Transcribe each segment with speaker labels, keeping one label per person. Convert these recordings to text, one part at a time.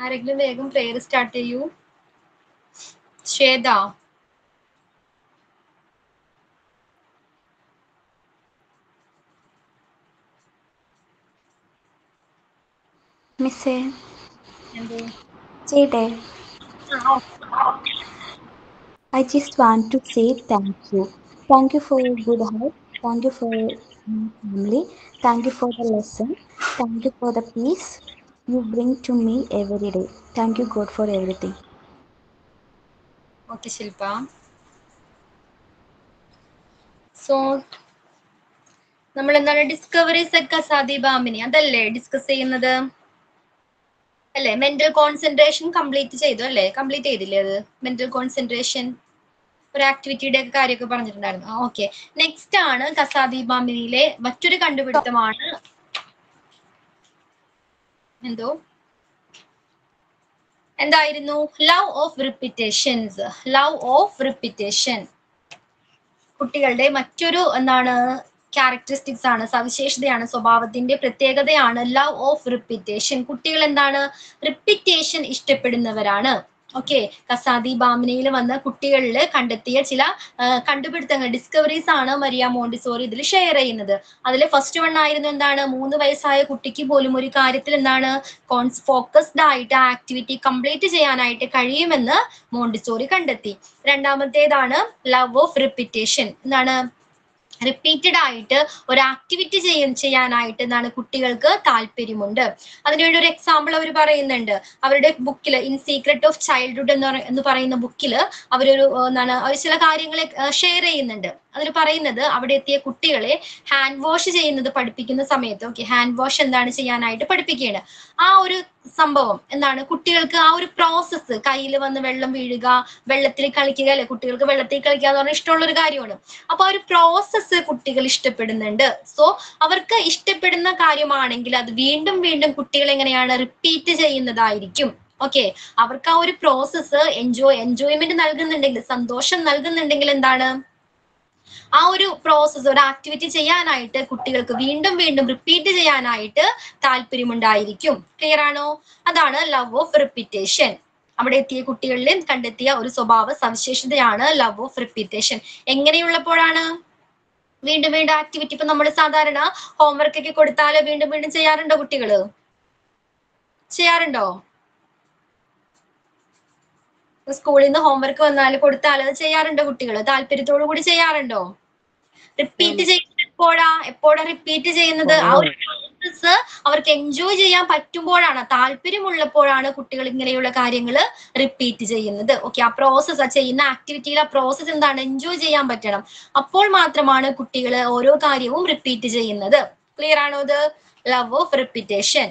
Speaker 1: ആരെങ്കിലും വേഗം prayer start ചെയ്യൂ ശ്വേത
Speaker 2: മിസ്സേ
Speaker 1: എന്തോ
Speaker 2: ചെയ്തേ I just want to say thank you. Thank you for your good heart. Thank you for my family. Thank you for the lesson. Thank you for the peace you bring to me every day. Thank you, God, for everything.
Speaker 1: Okay Shilpa so നമ്മൾ എന്താണ് discoveries ഒക്കെ സാദീബാമിനി അതല്ലേ discuss ചെയ്യുന്നത് അല്ലേ mental concentration complete ചെയ്തു അല്ലേ complete ചെയ്തില്ലേ അത് മെന്റൽ കോൺസെൻട്രേഷൻ ഒരു ആക്ടിവിറ്റിയുടെ ഒക്കെ കാര്യമൊക്കെ പറഞ്ഞിട്ടുണ്ടായിരുന്നു ഓക്കെ നെക്സ്റ്റ് ആണ് കസാദീബാമിനിയിലെ മറ്റൊരു കണ്ടുപിടുത്തമാണ് എന്തോ എന്തായിരുന്നു love of repetitions love of repetition കുട്ടികളുടെ മറ്റൊരു എന്താണ് ക്യാരക്ടറിസ്റ്റിക്സ് ആണ് സവിശേഷതയാണ് സ്വഭാവത്തിന്റെ പ്രത്യേകതയാണ് ലവ് ഓഫ് റിപ്പിറ്റേഷൻ കുട്ടികൾ എന്താണ് റിപ്പിറ്റേഷൻ ഇഷ്ടപ്പെടുന്നവരാണ് ഓക്കെ കസാദി ബാമിനയിൽ വന്ന കുട്ടികളിൽ കണ്ടെത്തിയ ചില ആ, കണ്ടുപിടുത്തങ്ങൾ ഡിസ്കവറീസ് ആണ് മരിയ മോണ്ടിസോറി ഇതിൽ ഷെയർ ചെയ്യുന്നത് അതിൽ ഫസ്റ്റ് വൺ ആയിരുന്നു എന്താണ് മൂന്ന് വയസ്സായ കുട്ടിക്ക് പോലും ഒരു കാര്യത്തിൽ എന്താണ് കോൺസ് ഫോക്കസ്ഡ് ആയിട്ട് ആ ആക്ടിവിറ്റി കംപ്ലീറ്റ് ചെയ്യാനായിട്ട് കഴിയുമെന്ന് മോണ്ടിസോറി കണ്ടെത്തി രണ്ടാമത്തേതാണ് ലവ് ഓഫ് റിപ്പിറ്റേഷൻ എന്താണ് റിപ്പീറ്റഡ് ആയിട്ട് ഒരു ആക്ടിവിറ്റി ചെയ്യ ചെയ്യാനായിട്ട് എന്താണ് കുട്ടികൾക്ക് താല്പര്യമുണ്ട് അതിനുവേണ്ടി ഒരു എക്സാമ്പിൾ അവർ പറയുന്നുണ്ട് അവരുടെ ബുക്കിൽ ഇൻ സീക്രട്ട് ഓഫ് ചൈൽഡ്ഹുഡ് എന്ന് പറ- എന്ന് പറയുന്ന ബുക്കിൽ അവരൊരു ഏർ, എന്താണ് അവർ ചില കാര്യങ്ങൾ ഷെയർ ചെയ്യുന്നുണ്ട് അതിൽ പറയുന്നത് അവിടെ എത്തിയ കുട്ടികളെ ഹാൻഡ് വാഷ് ചെയ്യുന്നത് പഠിപ്പിക്കുന്ന സമയത്ത് ഓക്കെ ഹാൻഡ് വാഷ് എന്താണ് ചെയ്യാനായിട്ട് പഠിപ്പിക്കുകയാണ് ആ ഒരു സംഭവം എന്താണ് കുട്ടികൾക്ക് ആ ഒരു പ്രോസസ്സ് കയ്യിൽ വന്ന് വെള്ളം വീഴുക വെള്ളത്തിൽ കളിക്കുക അല്ലെ കുട്ടികൾക്ക് വെള്ളത്തിൽ കളിക്കുക എന്ന് പറഞ്ഞാൽ ഇഷ്ടമുള്ള ഒരു കാര്യമാണ് അപ്പൊ ആ ഒരു പ്രോസസ്സ് കുട്ടികൾ ഇഷ്ടപ്പെടുന്നുണ്ട് സോ അവർക്ക് ഇഷ്ടപ്പെടുന്ന കാര്യമാണെങ്കിൽ അത് വീണ്ടും വീണ്ടും കുട്ടികൾ എങ്ങനെയാണ് റിപ്പീറ്റ് ചെയ്യുന്നതായിരിക്കും ഓക്കെ അവർക്ക് ആ ഒരു പ്രോസസ്സ് എൻജോയ് എൻജോയ്മെന്റ് നൽകുന്നുണ്ടെങ്കിൽ സന്തോഷം നൽകുന്നുണ്ടെങ്കിൽ എന്താണ് ആ ഒരു പ്രോസസ്സ് ഒരു ആക്ടിവിറ്റി ചെയ്യാനായിട്ട് കുട്ടികൾക്ക് വീണ്ടും വീണ്ടും റിപ്പീറ്റ് ചെയ്യാനായിട്ട് താല്പര്യമുണ്ടായിരിക്കും ക്ലിയർ ആണോ അതാണ് ലവ് ഓഫ് റിപ്പീറ്റേഷൻ അവിടെ എത്തിയ കുട്ടികളിൽ കണ്ടെത്തിയ ഒരു സ്വഭാവ സവിശേഷതയാണ് ലവ് ഓഫ് റിപ്പീറ്റേഷൻ എങ്ങനെയുള്ളപ്പോഴാണ് വീണ്ടും വീണ്ടും ആക്ടിവിറ്റി ഇപ്പൊ നമ്മൾ സാധാരണ ഹോംവർക്ക് ഒക്കെ കൊടുത്താൽ വീണ്ടും വീണ്ടും ചെയ്യാറുണ്ടോ കുട്ടികള് ചെയ്യാറുണ്ടോ സ്കൂളിൽ നിന്ന് ഹോംവർക്ക് വന്നാൽ കൊടുത്താൽ അത് ചെയ്യാറുണ്ടോ കുട്ടികൾ താല്പര്യത്തോടു കൂടി ചെയ്യാറുണ്ടോ റിപ്പീറ്റ് ചെയ്യുന്നത് എപ്പോഴാ എപ്പോഴാ റിപ്പീറ്റ് ചെയ്യുന്നത് ആ ഒരു പ്രോസസ് അവർക്ക് എൻജോയ് ചെയ്യാൻ പറ്റുമ്പോഴാണ് താല്പര്യമുള്ളപ്പോഴാണ് കുട്ടികൾ ഇങ്ങനെയുള്ള കാര്യങ്ങൾ റിപ്പീറ്റ് ചെയ്യുന്നത് ഓക്കെ ആ പ്രോസസ്സ് ആ ചെയ്യുന്ന ആക്ടിവിറ്റിയിൽ ആ പ്രോസസ്സ് എന്താണ് എൻജോയ് ചെയ്യാൻ പറ്റണം അപ്പോൾ മാത്രമാണ് കുട്ടികൾ ഓരോ കാര്യവും റിപ്പീറ്റ് ചെയ്യുന്നത് ക്ലിയർ ആണോ ഇത് ലവ് ഓഫ് റിപ്പീറ്റേഷൻ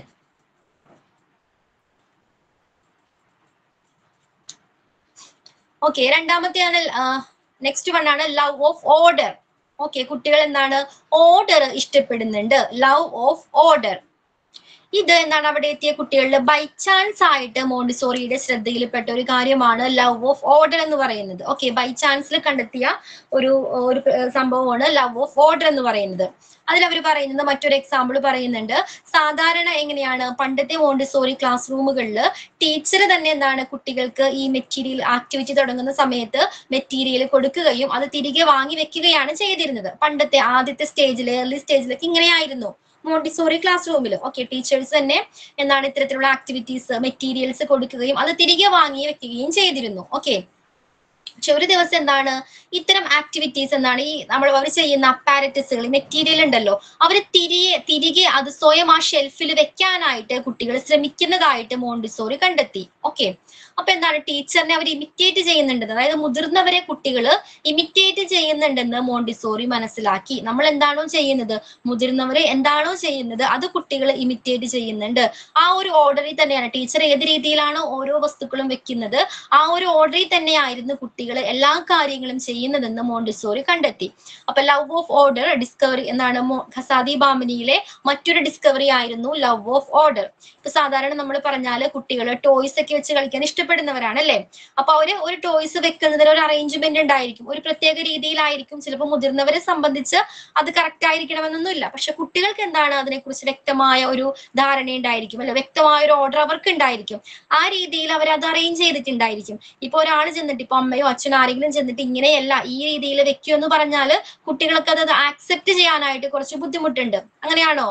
Speaker 1: ഓക്കെ രണ്ടാമത്തെയാണ് നെക്സ്റ്റ് വൺ ആണ് ലവ് ഓഫ് ഓർഡർ ഓക്കെ കുട്ടികൾ എന്താണ് ഓർഡർ ഇഷ്ടപ്പെടുന്നുണ്ട് ലവ് ഓഫ് ഓർഡർ ഇത് എന്താണ് അവിടെ എത്തിയ കുട്ടികളിൽ ബൈ ചാൻസ് ആയിട്ട് മോണ്ടിസോറിയുടെ ശ്രദ്ധയിൽപ്പെട്ട ഒരു കാര്യമാണ് ലവ് ഓഫ് ഓർഡർ എന്ന് പറയുന്നത് ഓക്കെ ബൈ ചാൻസിൽ കണ്ടെത്തിയ ഒരു ഒരു സംഭവമാണ് ലവ് ഓഫ് ഓർഡർ എന്ന് പറയുന്നത് അതിൽ അവർ പറയുന്നത് മറ്റൊരു എക്സാമ്പിൾ പറയുന്നുണ്ട് സാധാരണ എങ്ങനെയാണ് പണ്ടത്തെ മോണ്ടിസോറി ക്ലാസ് റൂമുകളിൽ ടീച്ചർ തന്നെ എന്താണ് കുട്ടികൾക്ക് ഈ മെറ്റീരിയൽ ആക്ടിവിറ്റി തുടങ്ങുന്ന സമയത്ത് മെറ്റീരിയൽ കൊടുക്കുകയും അത് തിരികെ വാങ്ങി വെക്കുകയാണ് ചെയ്തിരുന്നത് പണ്ടത്തെ ആദ്യത്തെ സ്റ്റേജിൽ ഏർലി സ്റ്റേജിലൊക്കെ ഇങ്ങനെയായിരുന്നു മോണ്ടിസോറി ക്ലാസ് റൂമിൽ ഓക്കെ ടീച്ചേഴ്സ് തന്നെ എന്താണ് ഇത്തരത്തിലുള്ള ആക്ടിവിറ്റീസ് മെറ്റീരിയൽസ് കൊടുക്കുകയും അത് തിരികെ വാങ്ങി വെക്കുകയും ചെയ്തിരുന്നു ഓക്കെ പക്ഷെ ഒരു ദിവസം എന്താണ് ഇത്തരം ആക്ടിവിറ്റീസ് എന്താണ് ഈ നമ്മൾ അവർ ചെയ്യുന്ന അപ്പാരറ്റസുകൾ മെറ്റീരിയൽ ഉണ്ടല്ലോ അവർ തിരികെ തിരികെ അത് സ്വയം ആ ഷെൽഫിൽ വെക്കാനായിട്ട് കുട്ടികൾ ശ്രമിക്കുന്നതായിട്ട് മോണ്ടിസോറി കണ്ടെത്തി ഓക്കെ അപ്പൊ എന്താണ് ടീച്ചറിനെ അവർ ഇമിറ്റേറ്റ് ചെയ്യുന്നുണ്ടെന്ന് അതായത് മുതിർന്നവരെ കുട്ടികൾ ഇമിറ്റേറ്റ് ചെയ്യുന്നുണ്ടെന്ന് മോണ്ടിസോറി മനസ്സിലാക്കി നമ്മൾ എന്താണോ ചെയ്യുന്നത് മുതിർന്നവര് എന്താണോ ചെയ്യുന്നത് അത് കുട്ടികൾ ഇമിറ്റേറ്റ് ചെയ്യുന്നുണ്ട് ആ ഒരു ഓർഡറിൽ തന്നെയാണ് ടീച്ചർ ഏത് രീതിയിലാണോ ഓരോ വസ്തുക്കളും വെക്കുന്നത് ആ ഒരു ഓർഡറിൽ തന്നെയായിരുന്നു കുട്ടികൾ എല്ലാ കാര്യങ്ങളും ചെയ്യുന്നതെന്ന് മോണ്ടിസോറി കണ്ടെത്തി അപ്പൊ ലവ് ഓഫ് ഓർഡർ ഡിസ്കവറി എന്നാണ് മോ- ഖസാദി ബാമിനിയിലെ മറ്റൊരു ഡിസ്കവറി ആയിരുന്നു ലവ് ഓഫ് ഓർഡർ ഇപ്പൊ സാധാരണ നമ്മൾ പറഞ്ഞാല് കുട്ടികൾ ടോയ്സ് ഒക്കെ വെച്ച് കളിക്കാൻ ഇഷ്ടപ്പെടും ഇഷ്ടപ്പെടുന്നവരാണ് അല്ലെ അപ്പൊ അവര് ഒരു ടോയ്സ് വെക്കുന്നതിന് ഒരു അറേഞ്ച്മെന്റ് ഉണ്ടായിരിക്കും ഒരു പ്രത്യേക രീതിയിലായിരിക്കും ചിലപ്പോൾ മുതിർന്നവരെ സംബന്ധിച്ച് അത് കറക്റ്റ് ആയിരിക്കണമെന്നൊന്നുമില്ല പക്ഷെ കുട്ടികൾക്ക് എന്താണ് അതിനെക്കുറിച്ച് വ്യക്തമായ ഒരു ധാരണ ഉണ്ടായിരിക്കും അല്ലെ വ്യക്തമായ ഒരു ഓർഡർ അവർക്ക് ഉണ്ടായിരിക്കും ആ രീതിയിൽ അവർ അത് അറേഞ്ച് ചെയ്തിട്ടുണ്ടായിരിക്കും ഇപ്പൊ ഒരാൾ ചെന്നിട്ട് ഇപ്പൊ അമ്മയോ അച്ഛനോ ആരെങ്കിലും ചെന്നിട്ട് ഇങ്ങനെയല്ല ഈ രീതിയിൽ വെക്കൂ എന്ന് പറഞ്ഞാൽ കുട്ടികൾക്ക് അത് ആക്സെപ്റ്റ് ചെയ്യാനായിട്ട് കുറച്ച് ബുദ്ധിമുട്ടുണ്ട് അങ്ങനെയാണോ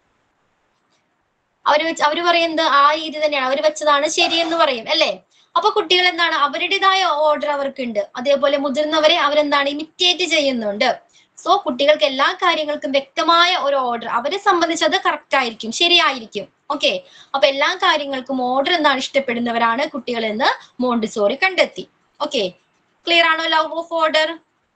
Speaker 1: അവര് വെച്ച് അവര് പറയുന്നത് ആ രീതി തന്നെയാണ് അവർ വെച്ചതാണ് ശരിയെന്ന് പറയും അല്ലേ അപ്പൊ കുട്ടികൾ എന്താണ് അവരുടേതായ ഓർഡർ അവർക്കുണ്ട് അതേപോലെ മുതിർന്നവരെ അവരെന്താണ് ഇമിറ്റേറ്റ് ചെയ്യുന്നുണ്ട് സോ കുട്ടികൾക്ക് എല്ലാ കാര്യങ്ങൾക്കും വ്യക്തമായ ഒരു ഓർഡർ അവരെ സംബന്ധിച്ച് അത് കറക്റ്റ് ആയിരിക്കും ശരിയായിരിക്കും ഓക്കെ അപ്പൊ എല്ലാ കാര്യങ്ങൾക്കും ഓർഡർ എന്താണ് ഇഷ്ടപ്പെടുന്നവരാണ് കുട്ടികൾ എന്ന് മോണ്ടിസോറി കണ്ടെത്തി ഓക്കെ ക്ലിയർ ആണോ love of order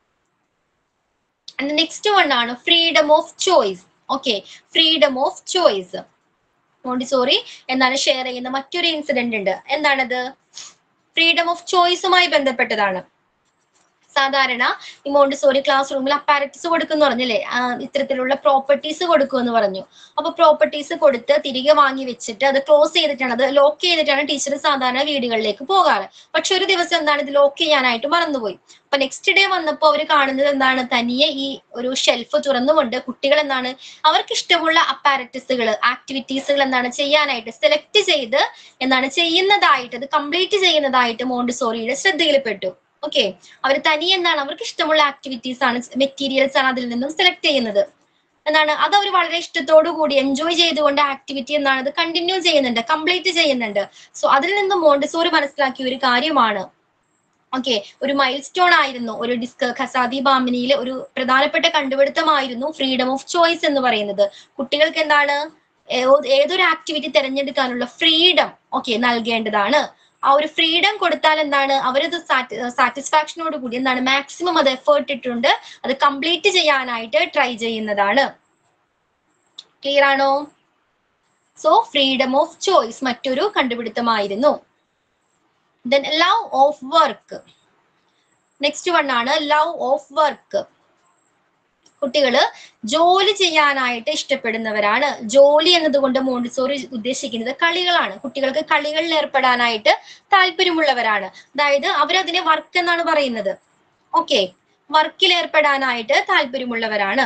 Speaker 1: next one ആണ് freedom of choice okay freedom of choice Montessori എന്താണ് ഷെയർ ചെയ്യുന്ന മറ്റൊരു ഇൻസിഡന്റ് ഉണ്ട് എന്താണത് ഫ്രീഡം ഓഫ് ചോയ്സുമായി ബന്ധപ്പെട്ടതാണ് സാധാരണ ഈ മോണ്ടിസോറി ക്ലാസ് റൂമിൽ അപ്പാരറ്റീസ് കൊടുക്കുന്നു പറഞ്ഞില്ലേ ആ, ഇത്തരത്തിലുള്ള പ്രോപ്പർട്ടീസ് കൊടുക്കുമെന്ന് പറഞ്ഞു അപ്പൊ പ്രോപ്പർട്ടീസ് കൊടുത്ത് തിരികെ വാങ്ങി വെച്ചിട്ട് അത് ക്ലോസ് ചെയ്തിട്ടാണ് അത് ലോക്ക് ചെയ്തിട്ടാണ് ടീച്ചർ സാധാരണ വീടുകളിലേക്ക് പോകാറ് പക്ഷെ ഒരു ദിവസം എന്താണ് ഇത് ലോക്ക് ചെയ്യാനായിട്ട് മറന്നുപോയി അപ്പൊ നെക്സ്റ്റ് ഡേ വന്നപ്പോൾ അവർ കാണുന്നത് എന്താണ് തനിയെ ഈ ഒരു ഷെൽഫ് തുറന്നുകൊണ്ട് കുട്ടികൾ എന്താണ് അവർക്ക് ഇഷ്ടമുള്ള അപ്പാരറ്റസുകൾ ആക്ടിവിറ്റീസുകൾ എന്താണ് ചെയ്യാനായിട്ട് സെലക്ട് ചെയ്ത് എന്താണ് ചെയ്യുന്നതായിട്ട് അത് കംപ്ലീറ്റ് ചെയ്യുന്നതായിട്ട് മോണ്ടിസോറിയുടെ ശ്രദ്ധയിൽപ്പെട്ടു ഓക്കെ അവർ തനിയെ എന്താണ് അവർക്ക് ഇഷ്ടമുള്ള ആക്ടിവിറ്റീസ് ആണ് മെറ്റീരിയൽസ് ആണ് അതിൽ നിന്നും സെലക്ട് ചെയ്യുന്നത് എന്താണ് അത് അവർ വളരെ ഇഷ്ടത്തോടു കൂടി എൻജോയ് ചെയ്തുകൊണ്ട് ആക്ടിവിറ്റി എന്താണ് അത് കണ്ടിന്യൂ ചെയ്യുന്നുണ്ട് കംപ്ലീറ്റ് ചെയ്യുന്നുണ്ട് സോ അതിൽ നിന്നും മോണ്ടിസോറി മനസ്സിലാക്കിയ ഒരു കാര്യമാണ് ഓക്കെ ഒരു മൈൽ സ്റ്റോൺ ആയിരുന്നു ഒരു ഡിസ്ക് ഖസാദി ബാമിനിയിലെ ഒരു പ്രധാനപ്പെട്ട കണ്ടുപിടുത്തമായിരുന്നു ഫ്രീഡം ഓഫ് ചോയ്സ് എന്ന് പറയുന്നത് കുട്ടികൾക്ക് എന്താണ് ഏ- ഏതൊരു ആക്ടിവിറ്റി തിരഞ്ഞെടുക്കാനുള്ള ഫ്രീഡം ഓക്കെ നൽകേണ്ടതാണ് ആ ഒരു ഫ്രീഡം കൊടുത്താൽ എന്താണ് അവരത് സാറ്റിസ്ഫാക്ഷനോട് കൂടി എന്താണ് മാക്സിമം അത് എഫേർട്ട് ഇട്ടുണ്ട് അത് കംപ്ലീറ്റ് ചെയ്യാനായിട്ട് ട്രൈ ചെയ്യുന്നതാണ് ക്ലിയർ ആണോ സോ ഫ്രീഡം ഓഫ് ചോയ്സ് മറ്റൊരു കണ്ടുപിടുത്തമായിരുന്നു then love of work next one ആണ് ലവ് ഓഫ് വർക്ക് കുട്ടികള് ജോലി ചെയ്യാനായിട്ട് ഇഷ്ടപ്പെടുന്നവരാണ് ജോലി എന്നതുകൊണ്ട് മോണ്ടിസോറി ഉദ്ദേശിക്കുന്നത് കളികളാണ് കുട്ടികൾക്ക് കളികളിൽ ഏർപ്പെടാനായിട്ട് താല്പര്യമുള്ളവരാണ് അതായത് അവരതിനെ വർക്ക് എന്നാണ് പറയുന്നത് ഓക്കെ വർക്കിൽ ഏർപ്പെടാനായിട്ട് താല്പര്യമുള്ളവരാണ്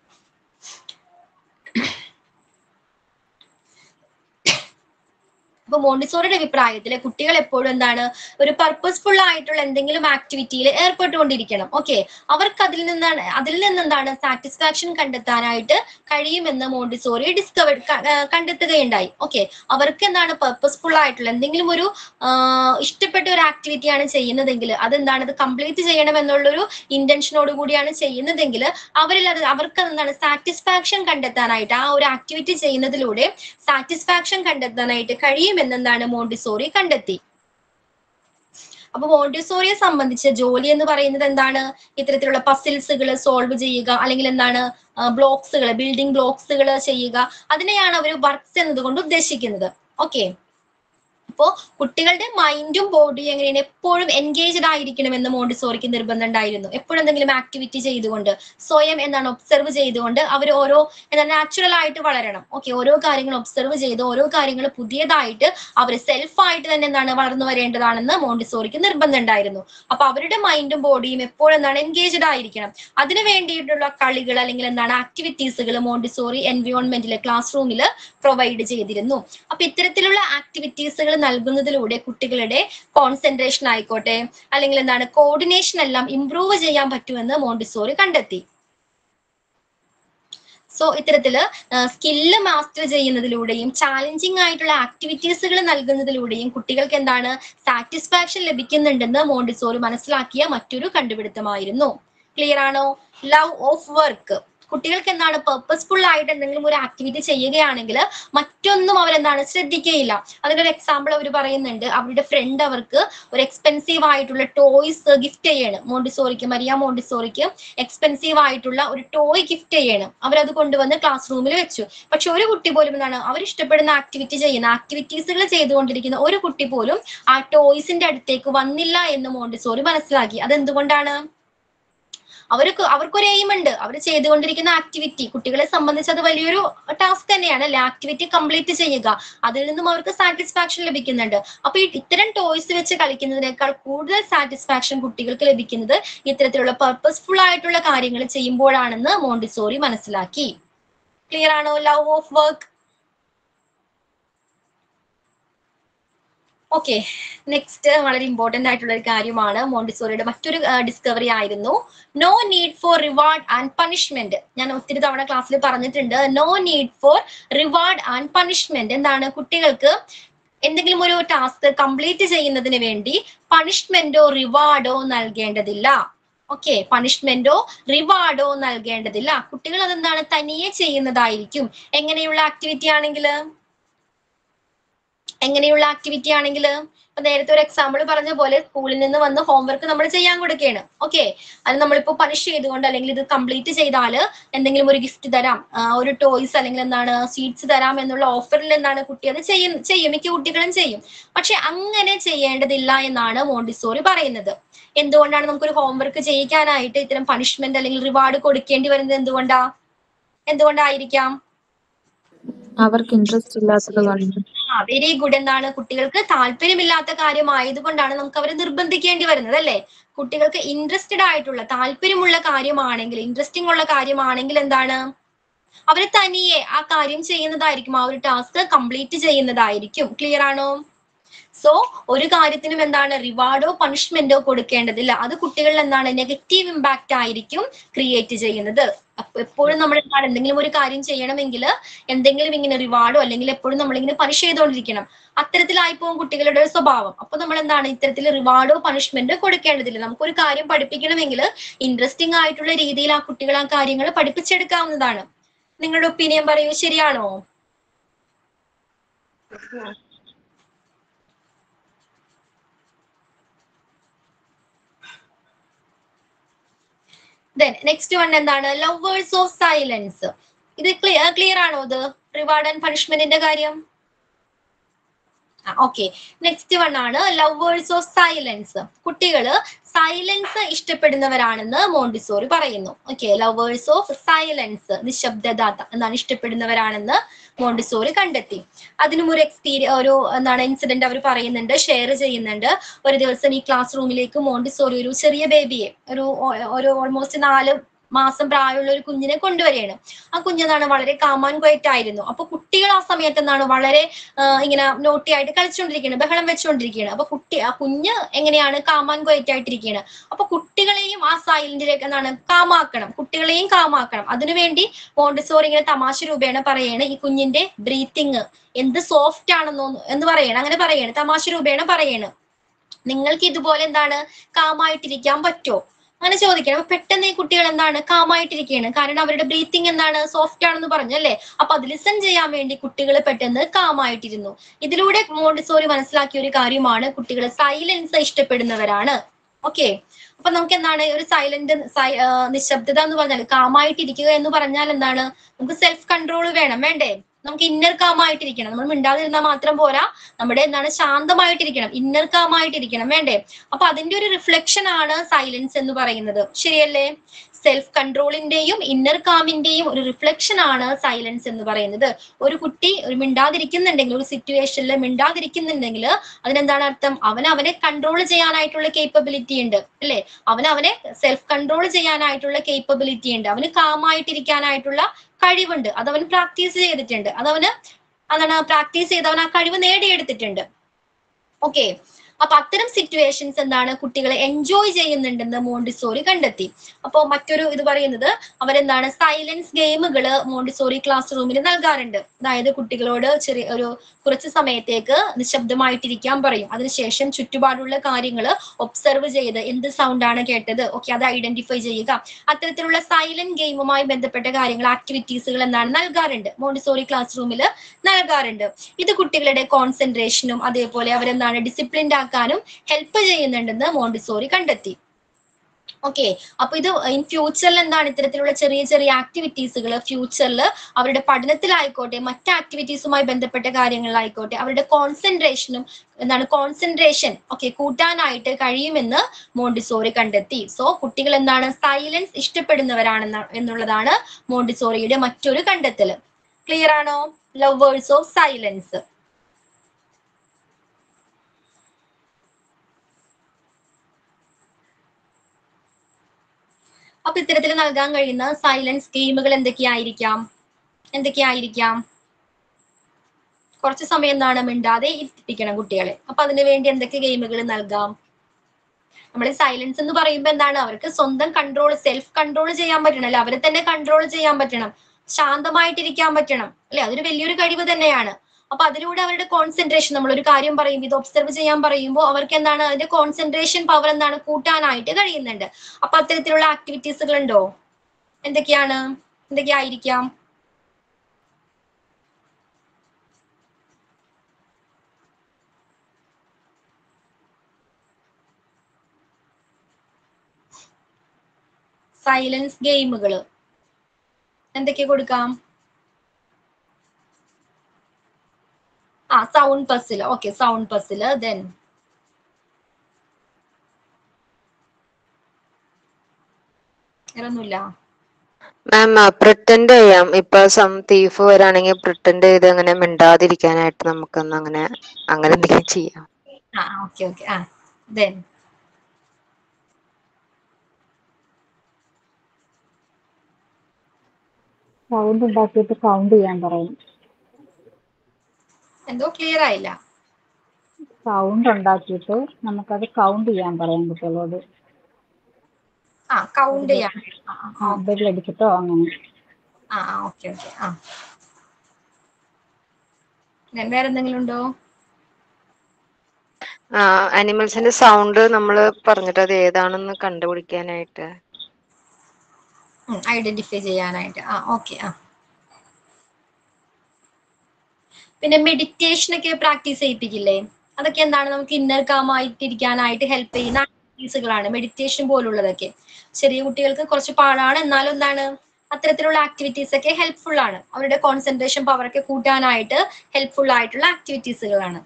Speaker 1: അപ്പൊ മോണ്ടിസോറിയുടെ അഭിപ്രായത്തില് കുട്ടികൾ എപ്പോഴും എന്താണ് ഒരു പർപ്പസ്ഫുൾ ആയിട്ടുള്ള എന്തെങ്കിലും ആക്ടിവിറ്റിയിൽ ഏർപ്പെട്ടുകൊണ്ടിരിക്കണം ഓക്കെ അവർക്ക് അതിൽ നിന്നാണ് അതിൽ നിന്ന് എന്താണ് സാറ്റിസ്ഫാക്ഷൻ കണ്ടെത്താനായിട്ട് കഴിയുമെന്ന് മോണ്ടിസോറി ഡിസ്കവർ കണ്ടെത്തുകയുണ്ടായി ഓക്കെ അവർക്ക് എന്താണ് പർപ്പസ്ഫുൾ ആയിട്ടുള്ള എന്തെങ്കിലും ഒരു ആഹ് ഇഷ്ടപ്പെട്ട ഒരു ആക്ടിവിറ്റിയാണ് ചെയ്യുന്നതെങ്കിൽ അതെന്താണ് അത് കംപ്ലീറ്റ് ചെയ്യണം എന്നുള്ളൊരു ഇന്റൻഷനോട് കൂടിയാണ് ചെയ്യുന്നതെങ്കിൽ അവരിൽ അത് അവർക്ക് എന്താണ് സാറ്റിസ്ഫാക്ഷൻ കണ്ടെത്താനായിട്ട് ആ ഒരു ആക്ടിവിറ്റി ചെയ്യുന്നതിലൂടെ സാറ്റിസ്ഫാക്ഷൻ കണ്ടെത്താനായിട്ട് കഴിയുമെന്നെന്താണ് മോണ്ടിസോറി കണ്ടെത്തി അപ്പൊ മോണ്ടിസോറിയെ സംബന്ധിച്ച് ജോലി എന്ന് പറയുന്നത് എന്താണ് ഇത്തരത്തിലുള്ള പസിൽസുകൾ സോൾവ് ചെയ്യുക അല്ലെങ്കിൽ എന്താണ് ബ്ലോക്സുകൾ ബിൽഡിംഗ് ബ്ലോക്സുകൾ ചെയ്യുക അതിനെയാണ് അവർ വർക്ക്സ് എന്നതുകൊണ്ട് ഉദ്ദേശിക്കുന്നത് ഓക്കെ അപ്പോ കുട്ടികളുടെ മൈൻഡും ബോഡിയും എങ്ങനെയാണ് എപ്പോഴും എൻഗേജ്ഡ് ആയിരിക്കണമെന്ന് മോണ്ടിസോറിക്ക് നിർബന്ധം ഉണ്ടായിരുന്നു എപ്പോഴും എന്തെങ്കിലും ആക്ടിവിറ്റി ചെയ്തുകൊണ്ട് സ്വയം എന്താണ് ഒബ്സർവ് ചെയ്തുകൊണ്ട് അവർ ഓരോ എന്താണ് നാച്ചുറൽ ആയിട്ട് വളരണം ഓക്കെ ഓരോ കാര്യങ്ങൾ ഒബ്സർവ് ചെയ്ത് ഓരോ കാര്യങ്ങൾ പുതിയതായിട്ട് അവർ സെൽഫായിട്ട് തന്നെ എന്താണ് വളർന്നു വരേണ്ടതാണെന്ന് മോണ്ടിസോറിക്ക് നിർബന്ധം ഉണ്ടായിരുന്നു അപ്പൊ അവരുടെ മൈൻഡും ബോഡിയും എപ്പോഴും എന്താണ് എൻഗേജ്ഡ് ആയിരിക്കണം അതിനു വേണ്ടിയിട്ടുള്ള കളികൾ അല്ലെങ്കിൽ എന്താണ് ആക്ടിവിറ്റീസുകൾ മോണ്ടിസോറി എൻവയോൺമെന്റിലെ ക്ലാസ് റൂമിൽ പ്രൊവൈഡ് ചെയ്തിരുന്നു അപ്പൊ ഇത്തരത്തിലുള്ള ആക്ടിവിറ്റീസുകൾ നൽകുന്നതിലൂടെ കുട്ടികളുടെ കോൺസെൻട്രേഷൻ ആയിക്കോട്ടെ അല്ലെങ്കിൽ എന്താണ് കോർഡിനേഷൻ എല്ലാം ഇംപ്രൂവ് ചെയ്യാൻ പറ്റുമെന്ന് മോണ്ടിസോറി കണ്ടെത്തി സോ ഇത്തരത്തില് സ്കില്ല് മാസ്റ്റർ ചെയ്യുന്നതിലൂടെയും ചാലഞ്ചിങ് ആയിട്ടുള്ള ആക്ടിവിറ്റീസുകൾ നൽകുന്നതിലൂടെയും കുട്ടികൾക്ക് എന്താണ് സാറ്റിസ്ഫാക്ഷൻ ലഭിക്കുന്നുണ്ടെന്ന് മോണ്ടിസോറി മനസ്സിലാക്കിയ മറ്റൊരു കണ്ടുപിടുത്തമായിരുന്നു ക്ലിയർ ആണോ ലവ് ഓഫ് വർക്ക് കുട്ടികൾക്ക് എന്താണ് പർപ്പസ്ഫുൾ ആയിട്ട് എന്തെങ്കിലും ഒരു ആക്ടിവിറ്റി ചെയ്യുകയാണെങ്കിൽ മറ്റൊന്നും അവരെന്താണ് ശ്രദ്ധിക്കുകയില്ല അതിനൊരു എക്സാമ്പിൾ അവർ പറയുന്നുണ്ട് അവരുടെ ഫ്രണ്ട് അവർക്ക് ഒരു എക്സ്പെൻസീവ് ആയിട്ടുള്ള ടോയ്സ് ഗിഫ്റ്റ് ചെയ്യണം മോണ്ടിസോറിക്ക് മരിയ മോണ്ടിസോറിക്ക് എക്സ്പെൻസീവ് ആയിട്ടുള്ള ഒരു ടോയ് ഗിഫ്റ്റ് ചെയ്യണം അവരത് കൊണ്ടുവന്ന് ക്ലാസ് റൂമിൽ വെച്ചു പക്ഷെ ഒരു കുട്ടി പോലും എന്താണ് അവർ ഇഷ്ടപ്പെടുന്ന ആക്ടിവിറ്റി ചെയ്യുന്ന ആക്ടിവിറ്റീസുകൾ ചെയ്തുകൊണ്ടിരിക്കുന്ന ഒരു കുട്ടി പോലും ആ ടോയ്സിന്റെ അടുത്തേക്ക് വന്നില്ല എന്ന് മോണ്ടിസോറി മനസ്സിലാക്കി അതെന്തുകൊണ്ടാണ് അവർക്ക് അവർക്കൊരു എയിം ഉണ്ട് അവർ ചെയ്തുകൊണ്ടിരിക്കുന്ന ആക്ടിവിറ്റി കുട്ടികളെ സംബന്ധിച്ച് അത് വലിയൊരു ടാസ്ക് തന്നെയാണ് അല്ലെ ആക്ടിവിറ്റി കംപ്ലീറ്റ് ചെയ്യുക അതിൽ നിന്നും അവർക്ക് സാറ്റിസ്ഫാക്ഷൻ ലഭിക്കുന്നുണ്ട് അപ്പൊ ഈ ഇത്തരം ടോയ്സ് വെച്ച് കളിക്കുന്നതിനേക്കാൾ കൂടുതൽ സാറ്റിസ്ഫാക്ഷൻ കുട്ടികൾക്ക് ലഭിക്കുന്നത് ഇത്തരത്തിലുള്ള പർപ്പസ്ഫുൾ ആയിട്ടുള്ള കാര്യങ്ങൾ ചെയ്യുമ്പോഴാണെന്ന് മോണ്ടിസോറി മനസ്സിലാക്കി ക്ലിയർ ആണോ love of work okay next വളരെ ഇമ്പോർട്ടന്റ് ആയിട്ടുള്ള ഒരു കാര്യമാണ് മോണ്ടിസോറിയുടെ മറ്റൊരു ഡിസ്കവറി ആയിരുന്നു no need for reward and punishment ഞാൻ ഒത്തിരി തവണ ക്ലാസ്സിൽ പറഞ്ഞിട്ടുണ്ട് no need for reward and punishment എന്താണ് കുട്ടികൾക്ക് എന്തെങ്കിലും ഒരു ടാസ്ക് കംപ്ലീറ്റ് ചെയ്യുന്നതിന് വേണ്ടി പണിഷ്മെന്റോ റിവാർഡോ നൽകേണ്ടതില്ല ഓക്കെ പണിഷ്മെന്റോ റിവാർഡോ നൽകേണ്ടതില്ല കുട്ടികൾ അതെന്താണ് തനിയെ ചെയ്യുന്നതായിരിക്കും എങ്ങനെയുള്ള ആക്ടിവിറ്റി ആണെങ്കിൽ എങ്ങനെയുള്ള ആക്ടിവിറ്റി ആണെങ്കിൽ ഇപ്പൊ നേരത്തെ ഒരു എക്സാമ്പിൾ പറഞ്ഞ പോലെ സ്കൂളിൽ നിന്ന് വന്ന് ഹോംവർക്ക് നമ്മൾ ചെയ്യാൻ കൊടുക്കുകയാണ് ഓക്കെ അത് നമ്മളിപ്പോ പണിഷ് ചെയ്തുകൊണ്ട് അല്ലെങ്കിൽ ഇത് കംപ്ലീറ്റ് ചെയ്താൽ എന്തെങ്കിലും ഒരു ഗിഫ്റ്റ് തരാം ആ, ഒരു ടോയ്സ് അല്ലെങ്കിൽ എന്താണ് സ്വീറ്റ്സ് തരാം എന്നുള്ള ഓഫറിൽ എന്താണ് കുട്ടി അത് ചെയ്യും ചെയ്യും മിക്ക കുട്ടികളും ചെയ്യും പക്ഷെ അങ്ങനെ ചെയ്യേണ്ടതില്ല എന്നാണ് മോണ്ടിസോറി പറയുന്നത് എന്തുകൊണ്ടാണ് നമുക്കൊരു ഹോംവർക്ക് ചെയ്യിക്കാനായിട്ട് ഇത്തരം പണിഷ്മെന്റ് അല്ലെങ്കിൽ റിവാർഡ് കൊടുക്കേണ്ടി വരുന്നത് എന്തുകൊണ്ടാ എന്തുകൊണ്ടായിരിക്കാം
Speaker 3: അവർക്ക് ഇൻട്രസ്റ്റ് ഇല്ലാത്തത് കൊണ്ട്
Speaker 1: ആ വെരി ഗുഡ് എന്താണ് കുട്ടികൾക്ക് താല്പര്യമില്ലാത്ത കാര്യമായതുകൊണ്ടാണ് നമുക്ക് അവരെ നിർബന്ധിക്കേണ്ടി വരുന്നത് അല്ലേ കുട്ടികൾക്ക് ഇൻട്രസ്റ്റഡ് ആയിട്ടുള്ള താല്പര്യമുള്ള കാര്യമാണെങ്കിൽ ഇൻട്രസ്റ്റിംഗ് ഉള്ള കാര്യമാണെങ്കിൽ എന്താണ് അവര് തനിയെ ആ കാര്യം ചെയ്യുന്നതായിരിക്കും ആ ഒരു ടാസ്ക് കംപ്ലീറ്റ് ചെയ്യുന്നതായിരിക്കും ക്ലിയർ ആണോ സോ ഒരു കാര്യത്തിനും എന്താണ് റിവാർഡോ പണിഷ്മെന്റോ കൊടുക്കേണ്ടതില്ല അത് കുട്ടികളിൽ എന്താണ് നെഗറ്റീവ് ഇമ്പാക്റ്റ് ആയിരിക്കും ക്രിയേറ്റ് ചെയ്യുന്നത് അപ്പൊ എപ്പോഴും നമ്മൾ എന്താണ് എന്തെങ്കിലും ഒരു കാര്യം ചെയ്യണമെങ്കിൽ എന്തെങ്കിലും ഇങ്ങനെ റിവാർഡോ അല്ലെങ്കിൽ എപ്പോഴും നമ്മളിങ്ങനെ പണിഷ് ചെയ്തുകൊണ്ടിരിക്കണം അത്തരത്തിലായി പോകും കുട്ടികളുടെ ഒരു സ്വഭാവം അപ്പൊ നമ്മൾ എന്താണ് ഇത്തരത്തിൽ റിവാർഡോ പണിഷ്മെന്റോ കൊടുക്കേണ്ടതില്ല നമുക്കൊരു കാര്യം പഠിപ്പിക്കണമെങ്കിൽ ഇൻട്രസ്റ്റിംഗ് ആയിട്ടുള്ള രീതിയിൽ ആ കുട്ടികൾ ആ കാര്യങ്ങൾ പഠിപ്പിച്ചെടുക്കാവുന്നതാണ് നിങ്ങളുടെ ഒപ്പീനിയൻ പറയൂ ശരിയാണോ ദെൻ നെക്സ്റ്റ് വൺ എന്താണ് ലവേഴ്സ് ഓഫ് സൈലൻസ് ഇത് ക്ലിയർ ക്ലിയർ ആണോ ഇത് റിവാർഡ് ആൻഡ് പണിഷ്മെന്റിന്റെ കാര്യം ഓക്കെ നെക്സ്റ്റ് വൺ ആണ് ലവേഴ്സ് ഓഫ് സൈലൻസ് കുട്ടികള് സൈലൻസ് ഇഷ്ടപ്പെടുന്നവരാണെന്ന് മോണ്ടിസോറി പറയുന്നു ഓക്കെ ലവേഴ്സ് ഓഫ് സൈലൻസ് നിശബ്ദത എന്നാണ് ഇഷ്ടപ്പെടുന്നവരാണെന്ന് മോണ്ടിസോറി കണ്ടെത്തി അതിനും ഒരു എക്സ്പീരിയ ഒരു എന്താണ് ഇൻസിഡന്റ് അവർ പറയുന്നുണ്ട് ഷെയർ ചെയ്യുന്നുണ്ട് ഒരു ദിവസം ഈ ക്ലാസ് റൂമിലേക്ക് മോണ്ടിസോറി ഒരു ചെറിയ ബേബിയെ ഒരു ഒരു ഓൾമോസ്റ്റ് നാല് മാസം പ്രായമുള്ള ഒരു കുഞ്ഞിനെ കൊണ്ടുവരികയാണ് ആ കുഞ്ഞെന്താണ് വളരെ കാമാൻ ക്വയറ്റ് ആയിരുന്നു അപ്പൊ കുട്ടികൾ ആ സമയത്ത് എന്താണ് വളരെ ആ, ഇങ്ങനെ നോട്ടി ആയിട്ട് കളിച്ചുകൊണ്ടിരിക്കുകയാണ് ബഹളം വെച്ചുകൊണ്ടിരിക്കുകയാണ് അപ്പൊ കുട്ടി ആ കുഞ്ഞ് എങ്ങനെയാണ് കാമാൻ ക്വയറ്റ് ആയിട്ടിരിക്കുകയാണ് അപ്പൊ കുട്ടികളെയും ആ സൈലന്റിലേക്ക് എന്താണ് കാമാക്കണം കുട്ടികളെയും കാമാക്കണം അതിനുവേണ്ടി മോണ്ടിസോറി ഇങ്ങനെ തമാശ രൂപേണ പറയാണ് ഈ കുഞ്ഞിന്റെ ബ്രീത്തിങ് എന്ത് സോഫ്റ്റ് ആണെന്നോ എന്ന് പറയണം അങ്ങനെ പറയാണ് തമാശ രൂപേണ പറയാണ് നിങ്ങൾക്ക് ഇതുപോലെ എന്താണ് കാമായിട്ടിരിക്കാൻ പറ്റുമോ അങ്ങനെ ചോദിക്കണം അപ്പൊ പെട്ടെന്ന് ഈ കുട്ടികൾ എന്താണ് കാമായിട്ടിരിക്കുകയാണ് കാരണം അവരുടെ ബ്രീത്തിങ് എന്താണ് സോഫ്റ്റ് ആണെന്ന് പറഞ്ഞു അല്ലേ അപ്പൊ അത് ലിസൺ ചെയ്യാൻ വേണ്ടി കുട്ടികൾ പെട്ടെന്ന് കാമായിട്ടിരുന്നു ഇതിലൂടെ മോണ്ടിസോറി മനസ്സിലാക്കിയ ഒരു കാര്യമാണ് കുട്ടികൾ സൈലൻസ് ഇഷ്ടപ്പെടുന്നവരാണ് ഓക്കെ അപ്പൊ നമുക്ക് എന്താണ് ഒരു സൈലന്റ് നിശബ്ദത എന്ന് പറഞ്ഞാൽ കാമായിട്ടിരിക്കുക എന്ന് പറഞ്ഞാൽ എന്താണ് നമുക്ക് സെൽഫ് കൺട്രോൾ വേണം വേണ്ടേ നമുക്ക് ഇന്നർ കാമായിട്ടിരിക്കണം നമ്മൾ മിണ്ടാതിരുന്നാൽ മാത്രം പോരാ നമ്മുടെ എന്താണ് ശാന്തമായിട്ടിരിക്കണം ഇന്നർ കാമായിട്ടിരിക്കണം വേണ്ടേ അപ്പൊ അതിന്റെ ഒരു റിഫ്ലക്ഷൻ ആണ് സൈലൻസ് എന്ന് പറയുന്നത് ശരിയല്ലേ സെൽഫ് കൺട്രോളിന്റെയും ഇന്നർ കാമിന്റെയും ഒരു റിഫ്ലക്ഷൻ ആണ് സൈലൻസ് എന്ന് പറയുന്നത് ഒരു കുട്ടി ഒരു മിണ്ടാതിരിക്കുന്നുണ്ടെങ്കിൽ ഒരു സിറ്റുവേഷനിൽ മിണ്ടാതിരിക്കുന്നുണ്ടെങ്കിൽ അതിനെന്താണ് അർത്ഥം അവൻ അവനെ കൺട്രോൾ ചെയ്യാനായിട്ടുള്ള കേപ്പബിലിറ്റി ഉണ്ട് അല്ലെ അവൻ അവനെ സെൽഫ് കൺട്രോൾ ചെയ്യാനായിട്ടുള്ള കേപ്പബിലിറ്റി ഉണ്ട് അവന് കാമായിട്ടിരിക്കാനായിട്ടുള്ള കഴിവുണ്ട് അതവൻ പ്രാക്ടീസ് ചെയ്തിട്ടുണ്ട് അതവന് അതാണ് പ്രാക്ടീസ് ചെയ്ത് അവൻ ആ കഴിവ് നേടിയെടുത്തിട്ടുണ്ട് ഓക്കെ അപ്പൊ അത്തരം സിറ്റുവേഷൻസ് എന്താണ് കുട്ടികളെ എൻജോയ് ചെയ്യുന്നുണ്ടെന്ന് മോണ്ടിസോറി കണ്ടെത്തി അപ്പോൾ മറ്റൊരു ഇത് പറയുന്നത് അവരെന്താണ് സൈലൻസ് ഗെയിമുകൾ മോണ്ടിസോറി ക്ലാസ് റൂമിൽ നൽകാറുണ്ട് അതായത് കുട്ടികളോട് ചെറിയ ഒരു കുറച്ച് സമയത്തേക്ക് നിശബ്ദമായിട്ടിരിക്കാൻ പറയും അതിനുശേഷം ചുറ്റുപാടുള്ള കാര്യങ്ങൾ ഒബ്സർവ് ചെയ്ത് എന്ത് സൗണ്ട് ആണ് കേട്ടത് ഓക്കെ അത് ഐഡന്റിഫൈ ചെയ്യുക അത്തരത്തിലുള്ള സൈലന്റ് ഗെയിമുമായി ബന്ധപ്പെട്ട കാര്യങ്ങൾ ആക്ടിവിറ്റീസുകൾ എന്താണ് നൽകാറുണ്ട് മോണ്ടിസോറി ക്ലാസ് റൂമിൽ നൽകാറുണ്ട് ഇത് കുട്ടികളുടെ കോൺസെൻട്രേഷനും അതേപോലെ അവരെന്താണ് ഡിസിപ്ലിൻഡ് ആക്കാനും ഹെൽപ്പ് ചെയ്യുന്നുണ്ടെന്ന് മോണ്ടിസോറി കണ്ടെത്തി ഓക്കെ അപ്പൊ ഇത് ഇൻ ഫ്യൂച്ചറിൽ എന്താണ് ഇത്തരത്തിലുള്ള ചെറിയ ചെറിയ ആക്ടിവിറ്റീസുകൾ ഫ്യൂച്ചറിൽ അവരുടെ പഠനത്തിലായിക്കോട്ടെ മറ്റ് ആക്ടിവിറ്റീസുമായി ബന്ധപ്പെട്ട കാര്യങ്ങളിലായിക്കോട്ടെ അവരുടെ കോൺസെൻട്രേഷനും എന്താണ് കോൺസെൻട്രേഷൻ ഓക്കെ കൂട്ടാനായിട്ട് കഴിയുമെന്ന് മോണ്ടിസോറി കണ്ടെത്തി സോ കുട്ടികൾ എന്താണ് സൈലൻസ് ഇഷ്ടപ്പെടുന്നവരാണെന്ന് എന്നുള്ളതാണ് മോണ്ടിസോറിയുടെ മറ്റൊരു കണ്ടെത്തൽ ക്ലിയർ ആണോ ലവേഴ്സ് ഓഫ് സൈലൻസ് അപ്പൊ ഇത്തരത്തിൽ നൽകാൻ കഴിയുന്ന സൈലൻസ് ഗെയിമുകൾ എന്തൊക്കെയായിരിക്കാം എന്തൊക്കെയായിരിക്കാം കുറച്ച് സമയം എന്താണ് മിണ്ടാതെ ഇരുത്തിപ്പിക്കണം കുട്ടികളെ അപ്പൊ അതിനു വേണ്ടി എന്തൊക്കെ ഗെയിമുകൾ നൽകാം നമ്മൾ സൈലൻസ് എന്ന് പറയുമ്പോൾ എന്താണ് അവർക്ക് സ്വന്തം കൺട്രോൾ സെൽഫ് കൺട്രോൾ ചെയ്യാൻ പറ്റണം അല്ലെ അവരെ തന്നെ കൺട്രോൾ ചെയ്യാൻ പറ്റണം ശാന്തമായിട്ടിരിക്കാൻ പറ്റണം അല്ലെ അതൊരു വലിയൊരു കഴിവ് തന്നെയാണ് അപ്പൊ അതിലൂടെ അവരുടെ കോൺസെൻട്രേഷൻ നമ്മൾ ഒരു കാര്യം പറയുമ്പോൾ ഇത് ഒബ്സർവ് ചെയ്യാൻ പറയുമ്പോൾ അവർക്ക് എന്താണ് അതിന്റെ കോൺസെൻട്രേഷൻ പവർ എന്താണ് കൂട്ടാനായിട്ട് കഴിയുന്നുണ്ട് അപ്പൊ അത്തരത്തിലുള്ള ആക്ടിവിറ്റീസുകൾ ഉണ്ടോ എന്തൊക്കെയാണ് എന്തൊക്കെയായിരിക്കാം സൈലൻസ് ഗെയിമുകൾ എന്തൊക്കെ കൊടുക്കാം ആ sound puzzle okay sound puzzle then വേറൊന്നുമില്ല
Speaker 4: മാം പ്രിട്ടൻഡ് ചെയ്യാം ഇപ്പൊ സം തീഫ് വരാണെങ്കിൽ പ്രിട്ടൻഡ് ചെയ്ത് അങ്ങനെ മിണ്ടാതിരിക്കാനായിട്ട് നമുക്കൊന്ന് അങ്ങനെ അങ്ങനെ എന്തെങ്കിലും ചെയ്യാം
Speaker 1: ആ ഓക്കെ ഓക്കെ ആ ദെൻ
Speaker 2: സൗണ്ട് ഉണ്ടാക്കിയിട്ട് കൗണ്ട് ചെയ്യാൻ പറയും
Speaker 1: എന്തോ ക്ലിയർ ആയില്ല
Speaker 2: സൗണ്ട് ഉണ്ടാക്കിയിട്ട് നമുക്കത് കൗണ്ട് ചെയ്യാൻ പറയാം കുട്ടികളോട്
Speaker 1: ആ കൗണ്ട് ചെയ്യാൻ ആ, ആ,
Speaker 2: ബെല്ലടിച്ചിട്ടോ അങ്ങനെ
Speaker 1: ആ ആ ഓക്കെ ഓക്കെ ആ Then വേറെ എന്തെങ്കിലും ഉണ്ടോ
Speaker 4: അനിമൽസിന്റെ സൗണ്ട് നമ്മൾ പറഞ്ഞിട്ട് അത് ഏതാണെന്ന് കണ്ടുപിടിക്കാനായിട്ട്
Speaker 1: ഐഡന്റിഫൈ ചെയ്യാനായിട്ട് ആ ഓക്കെ ആ പിന്നെ മെഡിറ്റേഷൻ ഒക്കെ പ്രാക്ടീസ് ചെയ്യിപ്പിക്കില്ലേ അതൊക്കെ എന്താണ് നമുക്ക് ഇന്നർ കാമായിട്ടിരിക്കാനായിട്ട് ഹെൽപ്പ് ചെയ്യുന്ന ആക്ടിവിറ്റീസുകളാണ് മെഡിറ്റേഷൻ പോലുള്ളതൊക്കെ ചെറിയ കുട്ടികൾക്ക് കുറച്ച് പാടാണ് എന്നാലും എന്താണ് അത്തരത്തിലുള്ള ആക്ടിവിറ്റീസ് ഒക്കെ ഹെൽപ്ഫുൾ ആണ് അവരുടെ കോൺസെൻട്രേഷൻ പവർ ഒക്കെ കൂട്ടാനായിട്ട് ഹെൽപ്ഫുൾ ആയിട്ടുള്ള ആക്ടിവിറ്റീസുകളാണ്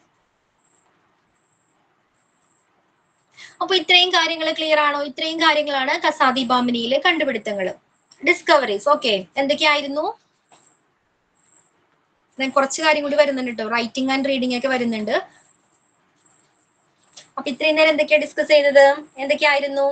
Speaker 1: അപ്പൊ ഇത്രയും കാര്യങ്ങൾ ക്ലിയർ ആണോ ഇത്രയും കാര്യങ്ങളാണ് കസാദി ബാമിനിയിലെ കണ്ടുപിടുത്തങ്ങൾ ഡിസ്കവറീസ് ഓക്കെ എന്തൊക്കെയായിരുന്നു Then കുറച്ച് കാര്യം കൂടി വരുന്നുണ്ട് കേട്ടോ റൈറ്റിംഗ് ആൻഡ് റീഡിംഗ് ഒക്കെ വരുന്നുണ്ട് അപ്പൊ ഇത്രയും നേരം എന്തൊക്കെയാ ഡിസ്കസ് ചെയ്തത് എന്തൊക്കെയായിരുന്നു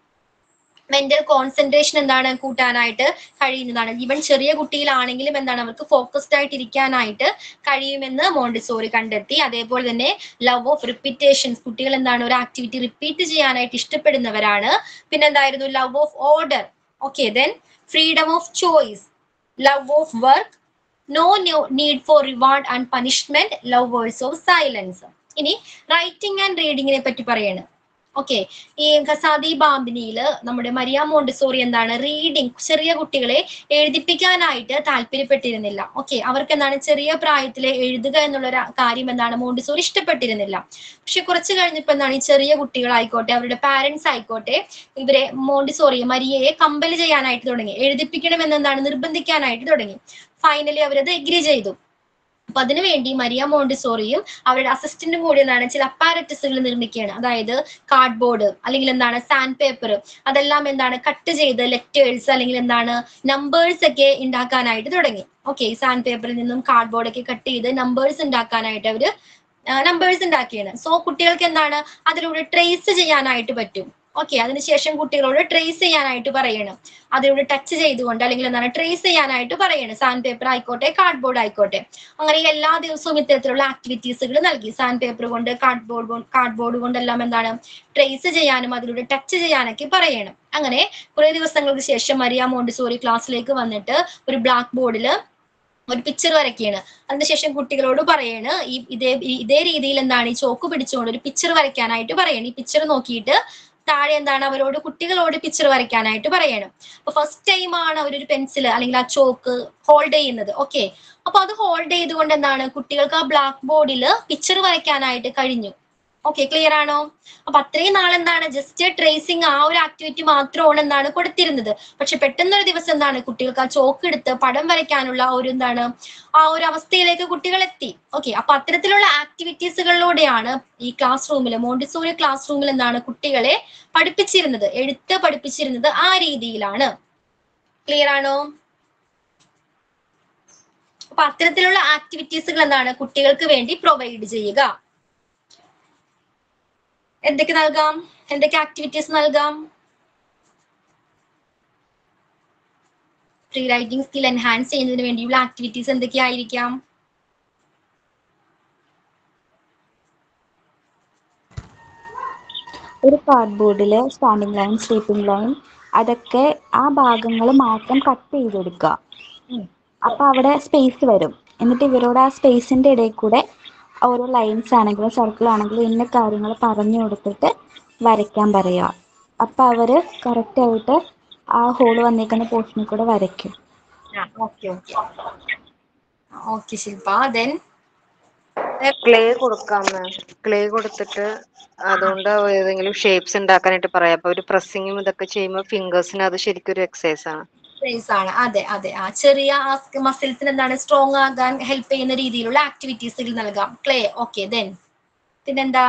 Speaker 1: മെന്റൽ കോൺസെൻട്രേഷൻ എന്താണ് കൂട്ടാനായിട്ട് കഴിയുന്നതാണ് ഈവൻ ചെറിയ കുട്ടിയിലാണെങ്കിലും എന്താണ് അവർക്ക് ഫോക്കസ്ഡ് ആയിട്ട് ഇരിക്കാനായിട്ട് കഴിയുമെന്ന് മോണ്ടിസോറി കണ്ടെത്തി അതേപോലെ തന്നെ ലവ് ഓഫ് റിപ്പീറ്റേഷൻസ് കുട്ടികൾ എന്താണ് ഒരു ആക്ടിവിറ്റി റിപ്പീറ്റ് ചെയ്യാനായിട്ട് ഇഷ്ടപ്പെടുന്നവരാണ് പിന്നെ എന്തായിരുന്നു love of order okay then freedom of choice love of work no need for reward and punishment lovers of silence ഇനി റൈറ്റിംഗ് ആൻഡ് റീഡിങ്ങിനെ പറ്റി പറയാണ് ഓക്കെ ഈ ഖസാദി ബാമ്പിനിയില് നമ്മുടെ മരിയ മോണ്ടിസോറി എന്താണ് റീഡിംഗ് ചെറിയ കുട്ടികളെ എഴുതിപ്പിക്കാനായിട്ട് താല്പര്യപ്പെട്ടിരുന്നില്ല ഓക്കെ അവർക്ക് എന്താണ് ചെറിയ പ്രായത്തിലെ എഴുതുക എന്നുള്ള ഒരു കാര്യം എന്താണ് മോണ്ടിസോറി ഇഷ്ടപ്പെട്ടിരുന്നില്ല പക്ഷെ കുറച്ച് കഴിഞ്ഞപ്പോ എന്താണ് ഈ ചെറിയ കുട്ടികളായിക്കോട്ടെ അവരുടെ പാരന്റ്സ് ആയിക്കോട്ടെ ഇവരെ മോണ്ടിസോറിയെ മരിയയെ കമ്പൽ ചെയ്യാനായിട്ട് തുടങ്ങി എഴുതിപ്പിക്കണമെന്ന് എന്താണ് നിർബന്ധിക്കാനായിട്ട് തുടങ്ങി ഫൈനലി അവരത് എഗ്രി ചെയ്തു അപ്പൊ അതിനുവേണ്ടി മരിയ മോണ്ടിസോറിയും അവരുടെ അസിസ്റ്റന്റും കൂടി എന്താണ് ചില അപ്പാരറ്റസുകൾ നിർമ്മിക്കുകയാണ് അതായത് കാർഡ്ബോർഡ് അല്ലെങ്കിൽ എന്താണ് സാൻഡ് പേപ്പർ അതെല്ലാം എന്താണ് കട്ട് ചെയ്ത് ലെറ്റേഴ്സ് അല്ലെങ്കിൽ എന്താണ് നമ്പേഴ്സ് ഒക്കെ ഉണ്ടാക്കാനായിട്ട് തുടങ്ങി ഓക്കെ സാൻഡ് പേപ്പറിൽ നിന്നും കാർഡ്ബോർഡ് ഒക്കെ കട്ട് ചെയ്ത് നമ്പേഴ്സ് ഉണ്ടാക്കാനായിട്ട് അവര് നമ്പേഴ്സ് ഉണ്ടാക്കിയാണ് സോ കുട്ടികൾക്ക് എന്താണ് അതിലൂടെ ട്രേസ് ചെയ്യാനായിട്ട് പറ്റും ഓക്കെ അതിനുശേഷം കുട്ടികളോട് ട്രേസ് ചെയ്യാനായിട്ട് പറയണം അതിലൂടെ ടച്ച് ചെയ്തുകൊണ്ട് അല്ലെങ്കിൽ എന്താണ് ട്രേസ് ചെയ്യാനായിട്ട് പറയണം സാൻഡ് പേപ്പർ ആയിക്കോട്ടെ കാർഡ്ബോർഡ് ആയിക്കോട്ടെ അങ്ങനെ എല്ലാ ദിവസവും ഇത്തരത്തിലുള്ള ആക്ടിവിറ്റീസുകൾ നൽകി സാൻഡ് പേപ്പർ കൊണ്ട് കാർഡ്ബോർഡ് കാർഡ്ബോർഡ് കൊണ്ടെല്ലാം എന്താണ് ട്രേസ് ചെയ്യാനും അതിലൂടെ ടച്ച് ചെയ്യാനൊക്കെ പറയണം അങ്ങനെ കുറെ ദിവസങ്ങൾക്ക് ശേഷം മരിയ മോണ്ടിസോറി ക്ലാസ്സിലേക്ക് വന്നിട്ട് ഒരു ബ്ലാക്ക് ബോർഡിൽ ഒരു പിക്ചർ വരയ്ക്കുകയാണ് അതിനുശേഷം കുട്ടികളോട് പറയാണ് ഈ ഇതേ ഈ- ഇതേ രീതിയിൽ എന്താണ് ഈ ചോക്ക് പിടിച്ചുകൊണ്ട് ഒരു പിക്ചർ വരയ്ക്കാനായിട്ട് പറയണം ഈ പിക്ചർ നോക്കിയിട്ട് താഴെ എന്താണ് അവരോട് കുട്ടികളോട് പിക്ചർ വരയ്ക്കാനായിട്ട് പറയണം അപ്പൊ ഫസ്റ്റ് ടൈം ആണ് അവരൊരു പെൻസിൽ അല്ലെങ്കിൽ ആ ചോക്ക് ഹോൾഡ് ചെയ്യുന്നത് ഓക്കെ അപ്പൊ അത് ഹോൾഡ് ചെയ്തുകൊണ്ട് എന്താണ് കുട്ടികൾക്ക് ആ ബ്ലാക്ക് ബോർഡിൽ പിക്ചർ വരയ്ക്കാനായിട്ട് കഴിഞ്ഞു ഓക്കെ ക്ലിയർ ആണോ അപ്പൊ അത്രയും നാൾ എന്താണ് ജസ്റ്റ് ട്രേസിങ് ആ ഒരു ആക്ടിവിറ്റി മാത്രമാണ് എന്താണ് കൊടുത്തിരുന്നത് പക്ഷെ പെട്ടെന്നൊരു ദിവസം എന്താണ് കുട്ടികൾക്ക് ആ ചോക്ക് എടുത്ത് പടം വരയ്ക്കാനുള്ള ഒരു എന്താണ് ആ ഒരു അവസ്ഥയിലേക്ക് കുട്ടികൾ എത്തി ഓക്കെ അപ്പൊ അത്തരത്തിലുള്ള ആക്ടിവിറ്റീസുകളിലൂടെയാണ് ഈ ക്ലാസ് റൂമിൽ മോണ്ടിസോറി ക്ലാസ് റൂമിൽ എന്താണ് കുട്ടികളെ പഠിപ്പിച്ചിരുന്നത് എഴുത്ത് പഠിപ്പിച്ചിരുന്നത് ആ രീതിയിലാണ് ക്ലിയർ ആണോ അപ്പൊ അത്തരത്തിലുള്ള ആക്ടിവിറ്റീസുകൾ എന്താണ് കുട്ടികൾക്ക് വേണ്ടി പ്രൊവൈഡ് ചെയ്യുക എന്തൊക്കെ നൽകാം എന്തൊക്കെ ആക്ടിവിറ്റീസ് നൽകാം പ്രീ റൈറ്റിംഗ് സ്കിൽ എൻഹാൻസ് ചെയ്യുന്നതിന് വേണ്ടിയുള്ള ആക്ടിവിറ്റീസ് എന്തൊക്കെയായിരിക്കാം
Speaker 2: ഒരു കാർഡ്ബോർഡിൽ സ്റ്റാൻഡിംഗ് ലൈൻ സ്ലീപ്പിംഗ് ലൈൻ അതൊക്കെ ആ ഭാഗങ്ങൾ മാത്രം കട്ട് ചെയ്തെടുക്കുക
Speaker 1: ഉം.
Speaker 2: അപ്പൊ അവിടെ സ്പേസ് വരും എന്നിട്ട് ഇവരോട് ആ സ്പേസിന്റെ ഇടയിൽ കൂടെ ഓരോ ലൈൻസ് ആണെങ്കിലും സർക്കിൾ ആണെങ്കിലും ഇന്ന കാര്യങ്ങൾ പറഞ്ഞു കൊടുത്തിട്ട് വരയ്ക്കാൻ പറയുക അപ്പൊ അവര് കറക്റ്റ് ആയിട്ട് ആ ഹോള് വന്നിരിക്കുന്ന പോർഷനിൽ കൂടെ വരയ്ക്കും
Speaker 1: okay okay okay Shilpa then
Speaker 4: clay കൊടുക്കാം മാം ക്ലേ കൊടുത്തിട്ട് അതുകൊണ്ട് ഏതെങ്കിലും ഷേപ്സ് ഉണ്ടാക്കാനായിട്ട് പറയാം അപ്പൊ ഒരു പ്രസ്സിങ്ങും ഇതൊക്കെ ചെയ്യുമ്പോൾ ഫിംഗേഴ്സിന് അത് ശരിക്കും ഒരു എക്സസൈസ് ആണ്
Speaker 1: സ്പേസ് ആണ് അതെ അതെ ആ ചെറിയ മസിൽസിന് എന്താണ് സ്ട്രോങ് ആകാൻ ഹെൽപ്പ് ചെയ്യുന്ന രീതിയിലുള്ള ആക്ടിവിറ്റീസുകൾ നൽകാം ക്ലേ ഓക്കെ ദെൻ പിന്നെന്താ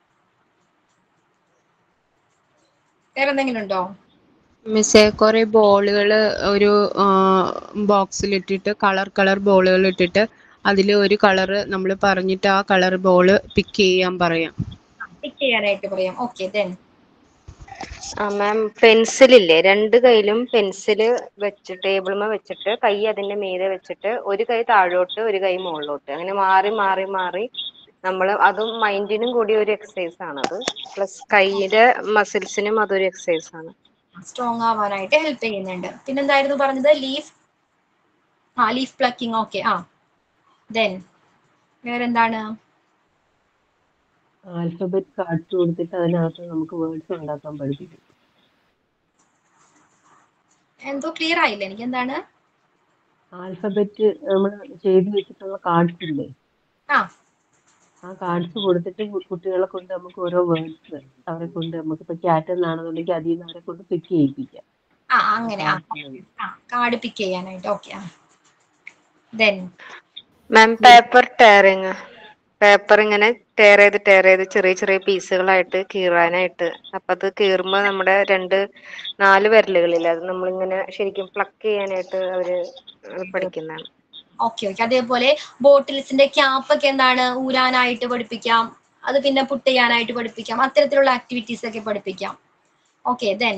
Speaker 1: വേറെ എന്തെങ്കിലും ഉണ്ടോ
Speaker 5: മിസ്സേ കുറെ ബോളുകൾ ഒരു ബോക്സിൽ ഇട്ടിട്ട് കളർ കളർ ബോളുകൾ ഇട്ടിട്ട് അതിൽ ഒരു കളർ നമ്മൾ പറഞ്ഞിട്ട് ആ കളർ ബോള് പിക്ക് ചെയ്യാൻ പറയാം
Speaker 1: പിക്ക് ചെയ്യാനായിട്ട് പറയാം ഓക്കെ ദെൻ
Speaker 4: ആ മാം പെൻസിലില്ലേ രണ്ട് കൈയിലും പെൻസില് വെച്ച് ടേബിൾമ വെച്ചിട്ട് കൈ അതിന്റെ മീതെ വെച്ചിട്ട് ഒരു കൈ താഴോട്ട് ഒരു കൈ മുകളിലോട്ട് അങ്ങനെ മാറി മാറി മാറി നമ്മൾ അതും മൈൻഡിനും കൂടി ഒരു എക്സസൈസ് ആണത് പ്ലസ് കൈയുടെ മസിൽസിനും അതൊരു എക്സസൈസ് ആണ്
Speaker 1: സ്ട്രോങ് ആവാനായിട്ട് ഹെൽപ്പ് ചെയ്യുന്നുണ്ട് പിന്നെന്തായിരുന്നു പറഞ്ഞത് ലീഫ് ആ ലീഫ് പ്ലക്കിംഗ് ഓക്കെ ആ ദെൻ വേറെന്താണ്
Speaker 6: ആൽഫബറ്റ് കാർഡ്സ് കൊടുത്തിട്ട് അതിനകത്ത് നമുക്ക് വേർഡ്സ് ഉണ്ടാക്കാൻ പഠിപ്പിക്കും
Speaker 1: എന്തോ ക്ലിയർ ആയില്ല എനിക്ക് എന്താണ്
Speaker 6: ആൽഫബറ്റ് നമ്മൾ ചെയ്തു വെച്ചിട്ടുള്ള കാർഡ്സ് ഇല്ലേ
Speaker 1: ആ
Speaker 6: ആ കാർഡ്സ് കൊടുത്തിട്ട് കു- കുട്ടികളെ കൊണ്ട് നമുക്ക് ഓരോ വേർഡ്സ് അവരെ കൊണ്ട് നമുക്ക് ഇപ്പൊ ക്യാറ്റ് എന്നാണെന്നുണ്ടെങ്കിൽ അതിൽ നിന്ന് അവരെ കൊണ്ട് പിക്ക് ചെയ്യിപ്പിക്കാം
Speaker 1: ആ അങ്ങനെ ആ ആ കാർഡ് പിക്ക് ചെയ്യാനായിട്ട് ഓക്കെ ആ then
Speaker 4: ma'am paper tearing paper ഇങ്ങനെ ടയർ ചെയ്ത് ടയർ ചെയ്ത് ചെറിയ ചെറിയ പീസുകളായിട്ട് കീറാനായിട്ട് അപ്പൊ അത് കീറുമ്പോ നമ്മുടെ രണ്ട് നാല് വിരലുകളില്ലേ അത് നമ്മളിങ്ങനെ ശരിക്കും പ്ലക്ക് ചെയ്യാനായിട്ട് അവര് പഠിക്കുന്നതാണ്
Speaker 1: ഓക്കെ ഓക്കെ അതേപോലെ ബോട്ടിൽസിന്റെ ക്യാപ്പ് ഒക്കെ എന്താണ് ഊരാനായിട്ട് പഠിപ്പിക്കാം അത് പിന്നെ പുട്ട് ചെയ്യാനായിട്ട് പഠിപ്പിക്കാം അത്തരത്തിലുള്ള ആക്ടിവിറ്റീസ് ഒക്കെ പഠിപ്പിക്കാം ഓക്കെ ദെൻ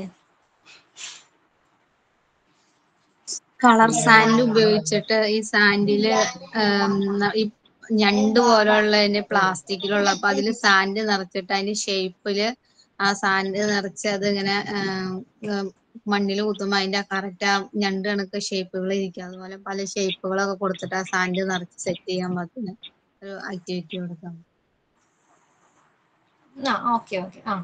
Speaker 3: കളർ സാൻഡ് ഉപയോഗിച്ചിട്ട് ഈ സാൻഡില് ഈ ഞണ്ട് പോലുള്ളതിന് പ്ലാസ്റ്റിക്കിലുള്ള അപ്പൊ അതില് സാൻഡ് നിറച്ചിട്ട് അതിന്റെ ഷേപ്പില് ആ സാൻഡ് നിറച്ച് അത് ഇങ്ങനെ മണ്ണിൽ കുത്തുമ്പോ അതിന്റെ കറക്റ്റ് ആ ഞണ്ട് കണക്ക് ഷേപ്പുകൾ ഇരിക്കും അതുപോലെ പല ഷേപ്പുകളൊക്കെ കൊടുത്തിട്ട് ആ സാൻഡ് നിറച്ച് സെറ്റ് ചെയ്യാൻ പറ്റുന്ന ഒരു ആക്ടിവിറ്റി കൊടുക്കാം
Speaker 1: ആ ഓക്കെ ഓക്കെ ആ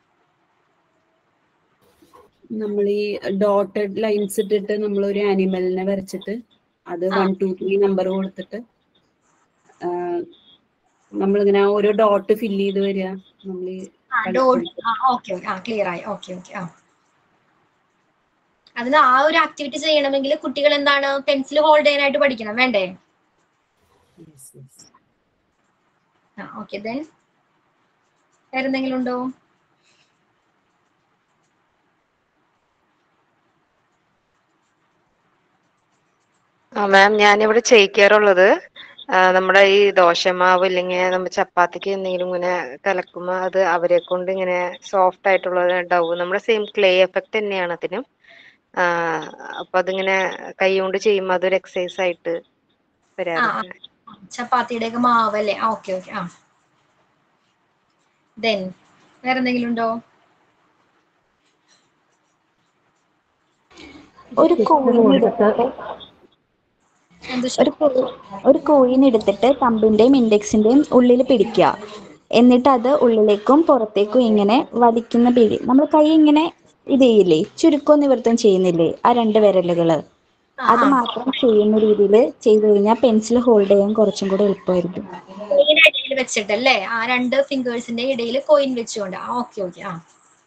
Speaker 7: നമ്മൾ ഈ ഡോട്ടഡ് ലൈൻസ് ഇട്ടിട്ട് നമ്മൾ ഒരു ആനിമലിനെ വരച്ചിട്ട് അത്
Speaker 1: ആ.
Speaker 7: വൺ ടു ത്രീ നമ്പർ കൊടുത്തിട്ട് ആ, നമ്മളിങ്ങനെ ആ ഓരോ ഡോട്ട് ഫില്ല് ചെയ്ത് വരിക നമ്മൾ ഈ
Speaker 1: ആ ഡോട്ട് ആ ഓക്കെ ഓക്കെ ആ ക്ലിയർ ആയി ഓക്കെ ഓക്കെ ആ അതിന് ആ ഒരു ആക്ടിവിറ്റി ചെയ്യണമെങ്കിൽ കുട്ടികൾ എന്താണ് പെൻസിൽ ഹോൾഡ് ചെയ്യാനായിട്ട് പഠിക്കണം വേണ്ടേ
Speaker 7: Yes, yes.
Speaker 1: ആ ഓക്കെ ദെൻ വേറെ എന്തെങ്കിലും ഉണ്ടോ
Speaker 4: ആ മാം ഞാനിവിടെ ചെയ്യിക്കാറുള്ളത് ആ, നമ്മുടെ ഈ ദോശമാവ് ഇല്ലെങ്കിൽ നമ്മൾ ചപ്പാത്തിക്ക് എന്തെങ്കിലും ഇങ്ങനെ കലക്കുമ്പോൾ അത് അവരെ കൊണ്ട് ഇങ്ങനെ സോഫ്റ്റ് ആയിട്ടുള്ളത് ഉണ്ടാവും നമ്മുടെ സെയിം ക്ലേ എഫക്റ്റ് തന്നെയാണ് അതിനും ആ, അപ്പൊ അതിങ്ങനെ കൈ കൊണ്ട് ചെയ്യുമ്പോൾ അതൊരു എക്സസൈസ് ആയിട്ട് വരാറുണ്ട്
Speaker 1: ചപ്പാത്തിയുടെ ഒക്കെ മാവ് അല്ലേ ആ ഓക്കെ ഓക്കെ ആ ദെൻ വേറെ എന്തെങ്കിലും ഉണ്ടോ
Speaker 2: ഒരു കോയിൻ എടുത്തിട്ട്
Speaker 1: എന്ത്
Speaker 2: ഒരു കോ- ഒരു കോയിൻ എടുത്തിട്ട് തമ്പിന്റെയും ഇൻഡെക്സിന്റെയും ഉള്ളിൽ പിടിക്കുക എന്നിട്ട് അത് ഉള്ളിലേക്കും പുറത്തേക്കും ഇങ്ങനെ വലിക്കുന്ന പിടി നമ്മൾ കൈ ഇങ്ങനെ ഇത് ചെയ്യില്ലേ ചുരുക്കവും നിവർത്തം ചെയ്യുന്നില്ലേ ആ രണ്ട് വിരലുകള്
Speaker 1: ആ,
Speaker 2: അത്
Speaker 1: ആ.
Speaker 2: മാത്രം ചെയ്യുന്ന രീതിയിൽ ചെയ്തു കഴിഞ്ഞാൽ പെൻസിൽ ഹോൾഡ് ചെയ്യാൻ കുറച്ചും കൂടെ എളുപ്പമായിരിക്കും
Speaker 1: കൈയുടെ ഇടയിൽ വെച്ചിട്ടല്ലേ ആ രണ്ട് ഫിംഗേഴ്സിന്റെ ഇടയിൽ കോയിൻ വെച്ചുകൊണ്ട് ആ ഓക്കെ ഓക്കെ ആ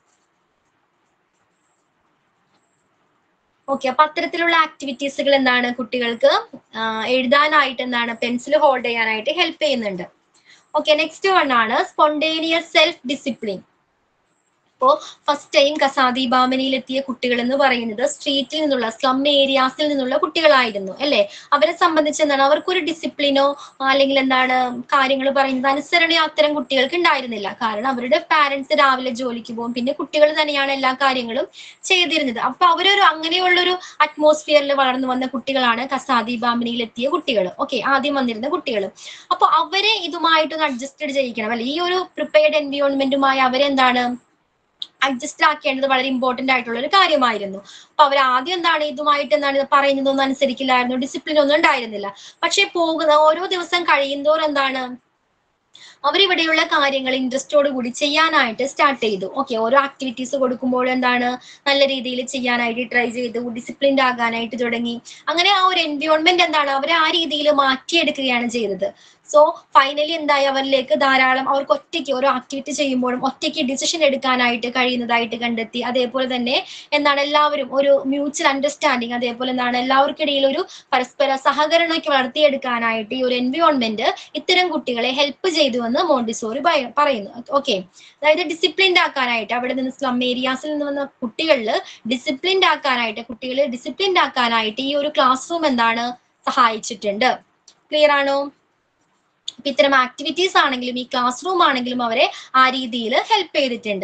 Speaker 1: ഓക്കെ അപ്പൊ അത്തരത്തിലുള്ള ആക്ടിവിറ്റീസുകൾ എന്താണ് കുട്ടികൾക്ക് ആ, എഴുതാനായിട്ട് എന്താണ് പെൻസിൽ ഹോൾഡ് ചെയ്യാനായിട്ട് ഹെൽപ്പ് ചെയ്യുന്നുണ്ട് ഓക്കെ നെക്സ്റ്റ് വൺ ആണ് സ്പോണ്ടേനിയസ് സെൽഫ് ഡിസിപ്ലിൻ ഇപ്പോ ഫസ്റ്റ് ടൈം കസാദി ബാമനിയിൽ എത്തിയ കുട്ടികൾ എന്ന് പറയുന്നത് സ്ട്രീറ്റിൽ നിന്നുള്ള സ്ലം ഏരിയാസിൽ നിന്നുള്ള കുട്ടികളായിരുന്നു അല്ലെ അവരെ സംബന്ധിച്ച് എന്താണ് അവർക്കൊരു ഡിസിപ്ലിനോ അല്ലെങ്കിൽ എന്താണ് കാര്യങ്ങൾ പറയുന്നത് അനുസരണയോ അത്തരം കുട്ടികൾക്ക് ഉണ്ടായിരുന്നില്ല കാരണം അവരുടെ പാരന്റ്സ് രാവിലെ ജോലിക്ക് പോകും പിന്നെ കുട്ടികൾ തന്നെയാണ് എല്ലാ കാര്യങ്ങളും ചെയ്തിരുന്നത് അപ്പൊ അവരൊരു അങ്ങനെയുള്ളൊരു അറ്റ്മോസ്ഫിയറിൽ വളർന്നു വന്ന കുട്ടികളാണ് കസാദി ബാമിനിയിൽ എത്തിയ കുട്ടികൾ ഓക്കെ ആദ്യം വന്നിരുന്ന കുട്ടികൾ അപ്പൊ അവരെ ഇതുമായിട്ടൊന്ന് അഡ്ജസ്റ്റഡ് ചെയ്യിക്കണം അല്ലെ ഈ ഒരു പ്രിപ്പയർഡ് എൻവിയോൺമെന്റുമായി അവരെന്താണ് അഡ്ജസ്റ്റ് ആക്കേണ്ടത് വളരെ ഇമ്പോർട്ടന്റ് ആയിട്ടുള്ള ഒരു കാര്യമായിരുന്നു അപ്പൊ അവർ ആദ്യം എന്താണ് ഇതുമായിട്ട് എന്താണ് പറയുന്നതൊന്നും അനുസരിക്കില്ലായിരുന്നു ഡിസിപ്ലിൻ ഒന്നും ഉണ്ടായിരുന്നില്ല പക്ഷെ പോകുന്ന ഓരോ ദിവസം കഴിയുന്തോറും എന്താണ് അവരിവിടെയുള്ള കാര്യങ്ങൾ ഇൻട്രസ്റ്റോട് കൂടി ചെയ്യാനായിട്ട് സ്റ്റാർട്ട് ചെയ്തു ഓക്കെ ഓരോ ആക്ടിവിറ്റീസ് കൊടുക്കുമ്പോൾ എന്താണ് നല്ല രീതിയിൽ ചെയ്യാനായിട്ട് ട്രൈ ചെയ്തു ഡിസിപ്ലിൻഡ് ആകാനായിട്ട് തുടങ്ങി അങ്ങനെ ആ ഒരു എൻവയോൺമെന്റ് എന്താണ് അവരെ ആ രീതിയിൽ മാറ്റിയെടുക്കുകയാണ് ചെയ്തത് സോ ഫൈനലി എന്തായി അവരിലേക്ക് ധാരാളം അവർക്ക് ഒറ്റയ്ക്ക് ഓരോ ആക്ടിവിറ്റി ചെയ്യുമ്പോഴും ഒറ്റയ്ക്ക് ഡിസിഷൻ എടുക്കാനായിട്ട് കഴിയുന്നതായിട്ട് കണ്ടെത്തി അതേപോലെ തന്നെ എന്താണ് എല്ലാവരും ഒരു മ്യൂച്വൽ അണ്ടർസ്റ്റാൻഡിങ് അതേപോലെ എന്താണ് എല്ലാവർക്കിടയിൽ ഒരു പരസ്പര സഹകരണമൊക്കെ വളർത്തിയെടുക്കാനായിട്ട് ഈ ഒരു എൻവയോൺമെന്റ് ഇത്തരം കുട്ടികളെ ഹെൽപ്പ് ചെയ്തു എന്ന് മോണ്ടിസോറി പറയ- പറയുന്നു ഓക്കെ അതായത് ഡിസിപ്ലിൻഡ് ആക്കാനായിട്ട് അവിടെ നിന്ന് സ്ലം ഏരിയാസിൽ നിന്ന് വന്ന കുട്ടികളിൽ ഡിസിപ്ലിൻഡ് ആക്കാനായിട്ട് കുട്ടികളെ ഡിസിപ്ലിൻഡ് ആക്കാനായിട്ട് ഈ ഒരു ക്ലാസ് റൂം എന്താണ് സഹായിച്ചിട്ടുണ്ട് ക്ലിയർ ആണോ അപ്പൊ ഇത്തരം ആക്ടിവിറ്റീസ് ആണെങ്കിലും ഈ ക്ലാസ് റൂം ആണെങ്കിലും അവരെ ആ രീതിയിൽ ഹെൽപ്പ് ചെയ്തിട്ടുണ്ട്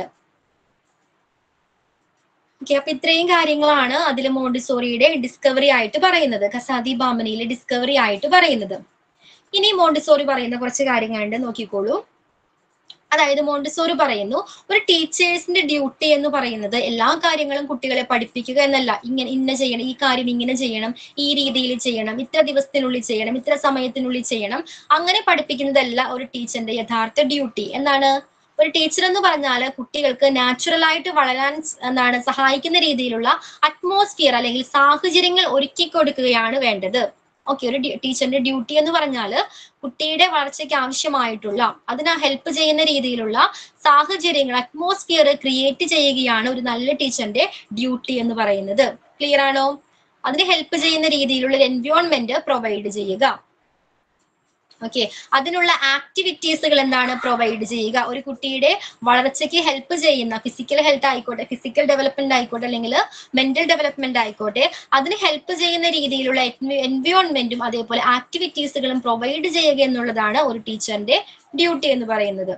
Speaker 1: ഓക്കെ അപ്പൊ ഇത്രയും കാര്യങ്ങളാണ് അതിൽ മോണ്ടിസോറിയുടെ ഡിസ്കവറി ആയിട്ട് പറയുന്നത് കസാദി ബാമനിയിലെ ഡിസ്കവറി ആയിട്ട് പറയുന്നത് ഇനി മോണ്ടിസോറി പറയുന്ന കുറച്ച് കാര്യങ്ങളുണ്ട് നോക്കിക്കോളൂ അതായത് മോണ്ടിസോറി പറയുന്നു ഒരു ടീച്ചേഴ്സിന്റെ ഡ്യൂട്ടി എന്ന് പറയുന്നത് എല്ലാ കാര്യങ്ങളും കുട്ടികളെ പഠിപ്പിക്കുക എന്നല്ല ഇങ്ങനെ ഇന്ന ചെയ്യണം ഈ കാര്യം ഇങ്ങനെ ചെയ്യണം ഈ രീതിയിൽ ചെയ്യണം ഇത്ര ദിവസത്തിനുള്ളിൽ ചെയ്യണം ഇത്ര സമയത്തിനുള്ളിൽ ചെയ്യണം അങ്ങനെ പഠിപ്പിക്കുന്നതല്ല ഒരു ടീച്ചറിന്റെ യഥാർത്ഥ ഡ്യൂട്ടി എന്താണ് ഒരു ടീച്ചർ എന്ന് പറഞ്ഞാൽ കുട്ടികൾക്ക് നാച്ചുറൽ ആയിട്ട് വളരാൻ സ് എന്താണ് സഹായിക്കുന്ന രീതിയിലുള്ള അറ്റ്മോസ്ഫിയർ അല്ലെങ്കിൽ സാഹചര്യങ്ങൾ ഒരുക്കി കൊടുക്കുകയാണ് വേണ്ടത് ഓക്കെ ഒരു ടീച്ചറിന്റെ ഡ്യൂട്ടി എന്ന് പറഞ്ഞാൽ കുട്ടിയുടെ വളർച്ചയ്ക്ക് ആവശ്യമായിട്ടുള്ള അതിനെ ഹെൽപ്പ് ചെയ്യുന്ന രീതിയിലുള്ള സാഹചര്യങ്ങൾ അറ്റ്മോസ്ഫിയർ ക്രിയേറ്റ് ചെയ്യുകയാണ് ഒരു നല്ല ടീച്ചറിന്റെ ഡ്യൂട്ടി എന്ന് പറയുന്നത് ക്ലിയർ ആണോ അതിന് ഹെൽപ്പ് ചെയ്യുന്ന രീതിയിലുള്ള ഒരു എൻവയോൺമെന്റ് പ്രൊവൈഡ് ചെയ്യുക ഓക്കെ അതിനുള്ള ആക്ടിവിറ്റീസുകൾ എന്താണ് പ്രൊവൈഡ് ചെയ്യുക ഒരു കുട്ടിയുടെ വളർച്ചയ്ക്ക് ഹെൽപ്പ് ചെയ്യുന്ന ഫിസിക്കൽ ഹെൽത്ത് ആയിക്കോട്ടെ ഫിസിക്കൽ ഡെവലപ്മെന്റ് ആയിക്കോട്ടെ അല്ലെങ്കിൽ മെന്റൽ ഡെവലപ്മെന്റ് ആയിക്കോട്ടെ അതിന് ഹെൽപ്പ് ചെയ്യുന്ന രീതിയിലുള്ള എൻവയോൺമെന്റും അതേപോലെ ആക്ടിവിറ്റീസുകളും പ്രൊവൈഡ് ചെയ്യുക എന്നുള്ളതാണ് ഒരു ടീച്ചറിന്റെ ഡ്യൂട്ടി എന്ന് പറയുന്നത്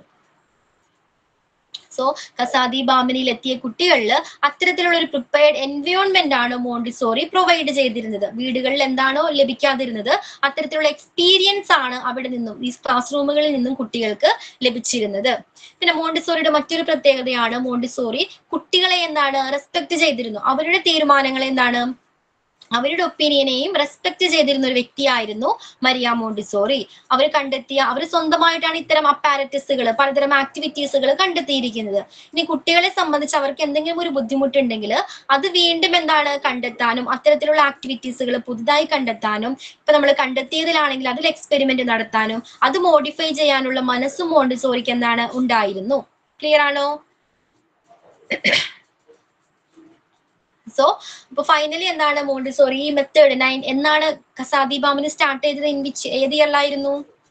Speaker 1: സോ കസാദി ബാമിനിയിൽ എത്തിയ കുട്ടികളിൽ അത്തരത്തിലുള്ള ഒരു പ്രിപ്പയർഡ് എൻവയോൺമെന്റ് ആണ് മോണ്ടിസോറി പ്രൊവൈഡ് ചെയ്തിരുന്നത് വീടുകളിൽ എന്താണോ ലഭിക്കാതിരുന്നത് അത്തരത്തിലുള്ള എക്സ്പീരിയൻസ് ആണ് അവിടെ നിന്നും ഈ ക്ലാസ് റൂമുകളിൽ നിന്നും കുട്ടികൾക്ക് ലഭിച്ചിരുന്നത് പിന്നെ മോണ്ടിസോറിയുടെ മറ്റൊരു പ്രത്യേകതയാണ് മോണ്ടിസോറി കുട്ടികളെ എന്താണ് റെസ്പെക്ട് ചെയ്തിരുന്നു അവരുടെ തീരുമാനങ്ങളെ എന്താണ് അവരുടെ ഒപ്പീനിയനെയും റെസ്പെക്ട് ചെയ്തിരുന്ന ഒരു വ്യക്തിയായിരുന്നു മരിയ മോണ്ടിസോറി അവർ കണ്ടെത്തിയ അവർ സ്വന്തമായിട്ടാണ് ഇത്തരം അപ്പാരറ്റസുകൾ പലതരം ആക്ടിവിറ്റീസുകൾ കണ്ടെത്തിയിരിക്കുന്നത് ഇനി കുട്ടികളെ സംബന്ധിച്ച് അവർക്ക് എന്തെങ്കിലും ഒരു ബുദ്ധിമുട്ടുണ്ടെങ്കിൽ അത് വീണ്ടും എന്താണ് കണ്ടെത്താനും അത്തരത്തിലുള്ള ആക്ടിവിറ്റീസുകൾ പുതുതായി കണ്ടെത്താനും ഇപ്പൊ നമ്മൾ കണ്ടെത്തിയതിലാണെങ്കിൽ അതിൽ എക്സ്പെരിമെന്റ് നടത്താനും അത് മോഡിഫൈ ചെയ്യാനുള്ള മനസ്സും മോണ്ടിസോറിക്ക് എന്താണ് ഉണ്ടായിരുന്നു ക്ലിയർ ആണോ സോ അപ്പൊ ഫൈനലി എന്താണ് മോണ്ടിസോറി ഈ മെത്തേഡ് നയൻ എന്നാണ് കസാദി ബാമിന് സ്റ്റാർട്ട് ചെയ്തത് ഇൻ വിച്ച് ഏത് ഇയറിലായിരുന്നു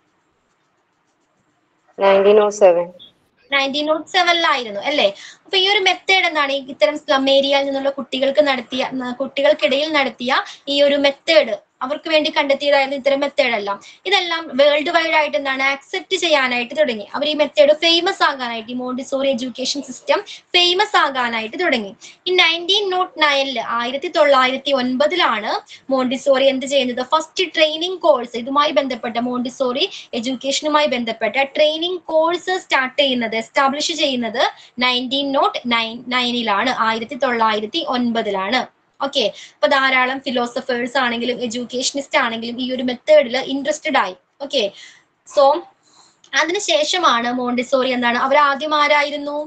Speaker 4: nineteen o seven
Speaker 1: nineteen naught സെവനിലായിരുന്നു അല്ലേ അപ്പൊ ഈ ഒരു മെത്തേഡ് എന്താണ് ഈ ഇത്തരം സ്ലം ഏരിയയിൽ നിന്നുള്ള കുട്ടികൾക്ക് നടത്തിയ ന- കുട്ടികൾക്കിടയിൽ നടത്തിയ ഈ ഒരു മെത്തേഡ് അവർക്ക് വേണ്ടി കണ്ടെത്തിയതായിരുന്നു ഇത്തരം മെത്തേഡ് എല്ലാം ഇതെല്ലാം വേൾഡ് വൈഡ് ആയിട്ട് എന്താണ് ആക്സെപ്റ്റ് ചെയ്യാനായിട്ട് തുടങ്ങി അവർ ഈ മെത്തേഡ് ഫേമസ് ആകാനായിട്ട് ഈ മോണ്ടിസോറി എഡ്യൂക്കേഷൻ സിസ്റ്റം ഫേമസ് ആകാനായിട്ട് തുടങ്ങി ഈ നയൻറ്റീൻ നോട്ട് നയനില് ആയിരത്തി തൊള്ളായിരത്തി ഒൻപതിലാണ് മോണ്ടിസോറി എന്ത് ചെയ്യുന്നത് ഫസ്റ്റ് ട്രെയിനിങ് കോഴ്സ് ഇതുമായി ബന്ധപ്പെട്ട മോണ്ടിസോറി എഡ്യൂക്കേഷനുമായി ബന്ധപ്പെട്ട ട്രെയിനിങ് കോഴ്സ് സ്റ്റാർട്ട് ചെയ്യുന്നത് എസ്റ്റാബ്ലിഷ് ചെയ്യുന്നത് നയൻറ്റീൻ നോട്ട് നയൻ നയനിലാണ് ആയിരത്തി തൊള്ളായിരത്തി ഒൻപതിലാണ് ഓക്കെ ഇപ്പൊ ധാരാളം ഫിലോസഫേഴ്സ് ആണെങ്കിലും എഡ്യൂക്കേഷനിസ്റ്റ് ആണെങ്കിലും ഈ ഒരു മെത്തേഡിൽ ഇൻട്രസ്റ്റഡ് ആയി ഓക്കെ സോ അതിനുശേഷമാണ് മോണ്ടിസോറി എന്താണ് അവർ ആദ്യം ആരായിരുന്നു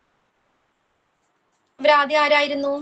Speaker 1: അവരാദ്യം ആരായിരുന്നു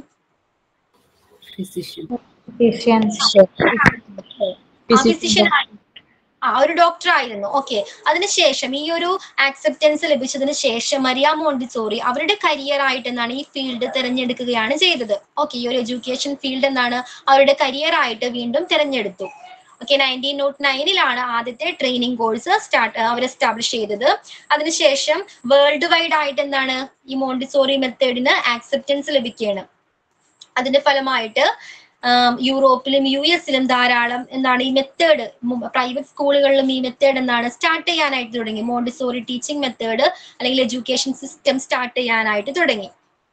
Speaker 7: ഫിസിഷ്യൻ
Speaker 2: Physicians.
Speaker 1: ഫിസിഷ്യൻ ആ ഒരു ഡോക്ടർ ആയിരുന്നു ഓക്കെ അതിനുശേഷം ഈ ഒരു ആക്സെപ്റ്റൻസ് ലഭിച്ചതിന് ശേഷം മരിയ മോണ്ടിസോറി അവരുടെ കരിയർ ആയിട്ട് എന്താണ് ഈ ഫീൽഡ് തിരഞ്ഞെടുക്കുകയാണ് ചെയ്തത് ഓക്കെ ഈ ഒരു എഡ്യൂക്കേഷൻ ഫീൽഡ് എന്താണ് അവരുടെ കരിയർ ആയിട്ട് വീണ്ടും തിരഞ്ഞെടുത്തു ഓക്കെ നയൻറ്റീൻ നോട്ട് നയനിലാണ് ആദ്യത്തെ ട്രെയിനിങ് കോഴ്സ് സ്റ്റാർട്ട് അവർ എസ്റ്റാബ്ലിഷ് ചെയ്തത് അതിനുശേഷം വേൾഡ് വൈഡ് ആയിട്ട് എന്താണ് ഈ മോണ്ടിസോറി മെത്തേഡിന് ആക്സെപ്റ്റൻസ് ലഭിക്കുകയാണ് അതിന്റെ ഫലമായിട്ട് ആം, യൂറോപ്പിലും യു എസിലും ധാരാളം എന്താണ് ഈ മെത്തേഡ് പ്രൈവറ്റ് സ്കൂളുകളിലും ഈ മെത്തേഡ് എന്താണ് സ്റ്റാർട്ട് ചെയ്യാനായിട്ട് തുടങ്ങി മോണ്ടിസോറി ടീച്ചിങ് മെത്തേഡ് അല്ലെങ്കിൽ എഡ്യൂക്കേഷൻ സിസ്റ്റം സ്റ്റാർട്ട് ചെയ്യാനായിട്ട് തുടങ്ങി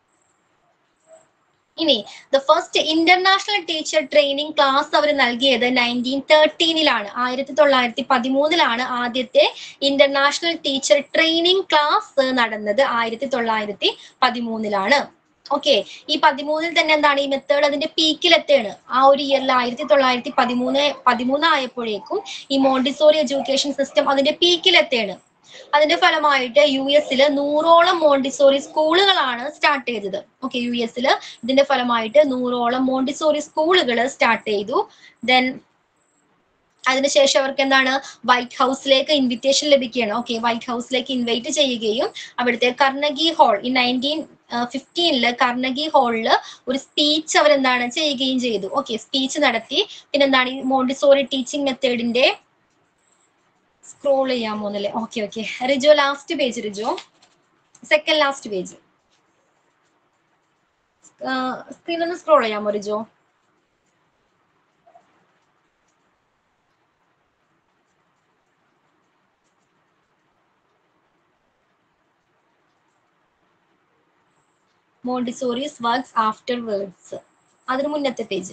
Speaker 1: ഇനി the first international teacher training class അവർ നൽകിയത് നയൻറ്റീൻ തേർട്ടീനിലാണ് ആയിരത്തി തൊള്ളായിരത്തി പതിമൂന്നിലാണ് ആദ്യത്തെ ഇന്റർനാഷണൽ ടീച്ചർ ട്രെയിനിങ് ക്ലാസ് നടന്നത് ആയിരത്തി തൊള്ളായിരത്തി പതിമൂന്നിലാണ് ഓക്കെ ഈ പതിമൂന്നിൽ തന്നെ എന്താണ് ഈ മെത്തേഡ് അതിന്റെ പീക്കിലെത്തുകയാണ് ആ ഒരു ഇയറിൽ ആയിരത്തി തൊള്ളായിരത്തി പതിമൂന്ന് പതിമൂന്ന് ആയപ്പോഴേക്കും ഈ മോണ്ടിസോറി എഡ്യൂക്കേഷൻ സിസ്റ്റം അതിന്റെ പീക്കിലെത്തുകയാണ് അതിന്റെ ഫലമായിട്ട് യു എസിൽ നൂറോളം മോണ്ടിസോറി സ്കൂളുകളാണ് സ്റ്റാർട്ട് ചെയ്തത് ഓക്കെ യു എസിൽ ഇതിന്റെ ഫലമായിട്ട് നൂറോളം മോണ്ടിസോറി സ്കൂളുകൾ സ്റ്റാർട്ട് ചെയ്തു ദെൻ അതിനുശേഷം അവർക്ക് എന്താണ് വൈറ്റ് ഹൗസിലേക്ക് ഇൻവിറ്റേഷൻ ലഭിക്കുകയാണ് ഓക്കെ വൈറ്റ് ഹൗസിലേക്ക് ഇൻവൈറ്റ് ചെയ്യുകയും അവിടുത്തെ കർണഗി ഹാൾ ഈ നയൻറ്റീൻ ഫിഫ്റ്റീനില് കർണഗി ഹാളില് ഒരു സ്പീച്ച് അവരെന്താണ് ചെയ്യുകയും ചെയ്തു ഓക്കെ സ്പീച്ച് നടത്തി പിന്നെന്താണ് ഈ മോണ്ടിസോറി ടീച്ചിങ് മെത്തേഡിന്റെ സ്ക്രോൾ ചെയ്യാമോ എന്നല്ലേ okay okay Rijo last page Rijo second last page screen ഒന്ന് സ്ക്രോൾ ചെയ്യാമോ Rijo Montessori's works afterwards അതിന് മുന്നത്തെ പേജ്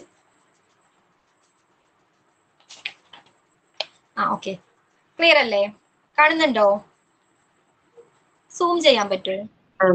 Speaker 1: ആ ഓക്കെ ക്ലിയർ അല്ലേ കാണുന്നുണ്ടോ സൂം ചെയ്യാൻ പറ്റുമോ
Speaker 6: ആ.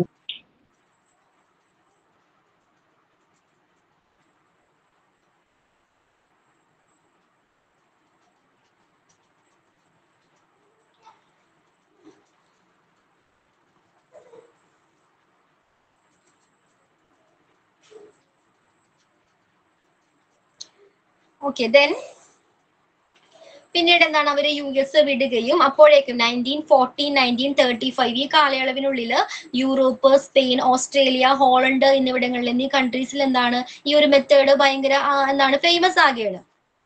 Speaker 1: ഓക്കെ ദെൻ പിന്നീട് എന്താണ് അവര് യു എസ് വിടുകയും അപ്പോഴേക്കും nineteen fourteen nineteen thirty five ഈ കാലയളവിനുള്ളിൽ യൂറോപ്പ് സ്പെയിൻ ഓസ്ട്രേലിയ ഹോളണ്ട് എന്നിവിടങ്ങളിൽ എന്നീ കൺട്രീസിൽ എന്താണ് ഈ ഒരു മെത്തേഡ് ഭയങ്കര ആ, എന്താണ് ഫേമസ് ആകുകയാണ്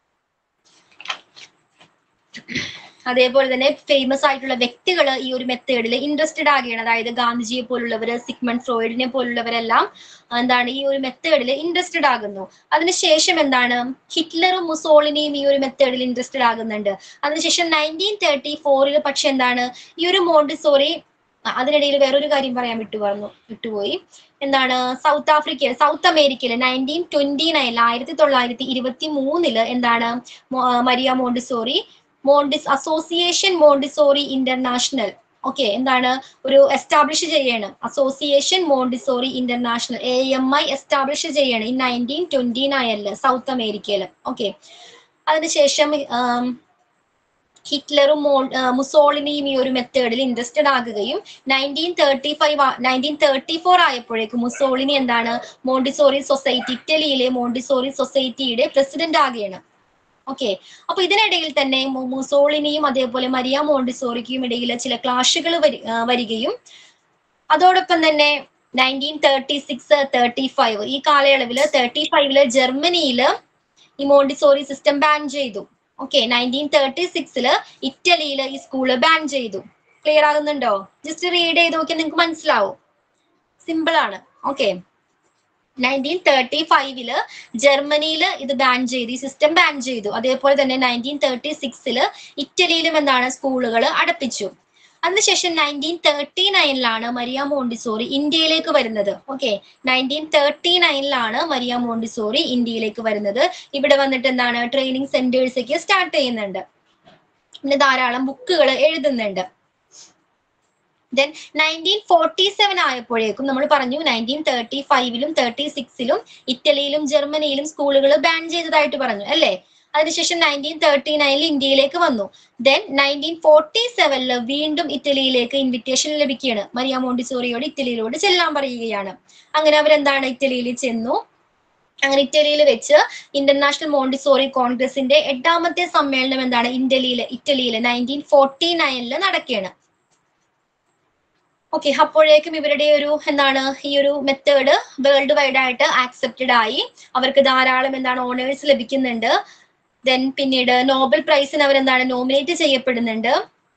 Speaker 1: അതേപോലെ തന്നെ ഫേമസ് ആയിട്ടുള്ള വ്യക്തികൾ ഈ ഒരു മെത്തേഡിൽ ഇൻട്രസ്റ്റഡ് ആകുകയാണ് അതായത് ഗാന്ധിജിയെ പോലുള്ളവര് സിഗ്മണ്ട് ഫ്രോയിഡിനെ പോലുള്ളവരെല്ലാം എന്താണ് ഈ ഒരു മെത്തേഡിൽ ഇൻട്രസ്റ്റഡ് ആകുന്നു അതിനുശേഷം എന്താണ് ഹിറ്റ്ലറും മുസോളിനിയും ഈ ഒരു മെത്തേഡിൽ ഇൻട്രസ്റ്റഡ് ആകുന്നുണ്ട് അതിനുശേഷം നയൻറ്റീൻ തേർട്ടി ഫോറിൽ പക്ഷെ എന്താണ് ഈ ഒരു മോണ്ടിസോറി അതിനിടയിൽ വേറൊരു കാര്യം പറയാൻ വിട്ടു പറഞ്ഞു വിട്ടുപോയി എന്താണ് സൗത്ത് ആഫ്രിക്ക സൗത്ത് അമേരിക്കയില് നയൻറ്റീൻ ട്വന്റി നയനിൽ ആയിരത്തി തൊള്ളായിരത്തി ഇരുപത്തി മൂന്നില് എന്താണ് മോ- മരിയ മോണ്ടിസോറി മോണ്ടിസ് അസോസിയേഷൻ മോണ്ടിസോറി ഇന്റർനാഷണൽ ഓക്കെ എന്താണ് ഒരു എസ്റ്റാബ്ലിഷ് ചെയ്യണം association Montessori international A M I establish ചെയ്യണം ഈ നയൻറ്റീൻ ട്വന്റി നയനില് സൗത്ത് അമേരിക്കയില് ഓക്കെ അതിനുശേഷം ആം, ഹിറ്റ്ലറും മോ- ആ, മുസോളിനിയും ഈ ഒരു മെത്തേഡിൽ ഇൻട്രസ്റ്റഡ് ആകുകയും nineteen thirty five nineteen thirty four ആയപ്പോഴേക്കും മുസോളിനി എന്താണ് മോണ്ടിസോറി സൊസൈറ്റി ഇറ്റലിയിലെ മോണ്ടിസോറി സൊസൈറ്റിയുടെ പ്രസിഡന്റ് ആകുകയാണ് ഓക്കെ അപ്പൊ ഇതിനിടയിൽ തന്നെ മു- മുസോളിനിയും അതേപോലെ മരിയ മോണ്ടിസോറിക്കും ഇടയിൽ ചില ക്ലാഷുകൾ വരികയും അതോടൊപ്പം തന്നെ nineteen thirty six thirty five ഈ കാലയളവില് തേർട്ടി ഫൈവില് ജർമ്മനിയില് ഈ മോണ്ടിസോറി സിസ്റ്റം ബാൻ ചെയ്തു ഓക്കെ നയൻറ്റീൻ തേർട്ടി സിക്സില് ഇറ്റലിയില് ഈ സ്കൂള് ബാൻ ചെയ്തു ക്ലിയർ ആകുന്നുണ്ടോ ജസ്റ്റ് റീഡ് ചെയ്ത് നോക്കിയാൽ നിങ്ങൾക്ക് മനസ്സിലാവും സിമ്പിൾ ആണ് ഓക്കെ നയൻറ്റീൻ തേർട്ടി ഫൈവില് ജർമ്മനിയില് ഇത് ബാൻ ചെയ്തു ഈ സിസ്റ്റം ബാൻ ചെയ്തു അതേപോലെ തന്നെ നയൻറ്റീൻ തേർട്ടി സിക്സില് ഇറ്റലിയിലും എന്താണ് സ്കൂളുകൾ അടപ്പിച്ചു അതിനുശേഷം നയൻറ്റീൻ തേർട്ടി നയനിലാണ് മരിയ മോണ്ടിസോറി ഇന്ത്യയിലേക്ക് വരുന്നത് ഓക്കെ നയൻറ്റീൻ തേർട്ടി നയനിലാണ് മരിയ മോണ്ടിസോറി ഇന്ത്യയിലേക്ക് വരുന്നത് ഇവിടെ വന്നിട്ട് എന്താണ് ട്രെയിനിങ് സെന്റേഴ്സ് ഒക്കെ സ്റ്റാർട്ട് ചെയ്യുന്നുണ്ട് പിന്നെ ധാരാളം ബുക്കുകൾ എഴുതുന്നുണ്ട് ദെൻ നയൻറ്റീൻ ഫോർട്ടി സെവൻ ആയപ്പോഴേക്കും നമ്മൾ പറഞ്ഞു നയൻറ്റീൻ തേർട്ടി ഫൈവിലും തേർട്ടി സിക്സിലും ഇറ്റലിയിലും ജർമ്മനിയിലും സ്കൂളുകൾ ബാൻ ചെയ്തതായിട്ട് പറഞ്ഞു അല്ലേ അതിനുശേഷം നയൻറ്റീൻ തേർട്ടി നയനിൽ ഇന്ത്യയിലേക്ക് വന്നു ദെൻ നയൻറ്റീൻ ഫോർട്ടി സെവനില് വീണ്ടും ഇറ്റലിയിലേക്ക് ഇൻവിറ്റേഷൻ ലഭിക്കുകയാണ് മരിയ മോണ്ടിസോറിയോട് ഇറ്റലിയിലോട് ചെല്ലാൻ പറയുകയാണ് അങ്ങനെ അവരെന്താണ് ഇറ്റലിയിൽ ചെന്നു അങ്ങനെ ഇറ്റലിയിൽ വെച്ച് ഇന്റർനാഷണൽ മോണ്ടിസോറി കോൺഗ്രസിന്റെ എട്ടാമത്തെ സമ്മേളനം എന്താണ് ഇന്ത്യയിലെ ഇറ്റലിയിലെ നയൻറ്റീൻ ഫോർട്ടി നയനില് നടക്കുകയാണ് ഓക്കെ അപ്പോഴേക്കും ഇവരുടെ ഒരു എന്താണ് ഈ ഒരു മെത്തേഡ് വേൾഡ് വൈഡ് ആയിട്ട് ആക്സെപ്റ്റഡ് ആയി അവർക്ക് ധാരാളം എന്താണ് ഓണേഴ്സ് ലഭിക്കുന്നുണ്ട് ദെൻ പിന്നീട് നോബൽ പ്രൈസിന് അവരെന്താണ് നോമിനേറ്റ് ചെയ്യപ്പെടുന്നുണ്ട്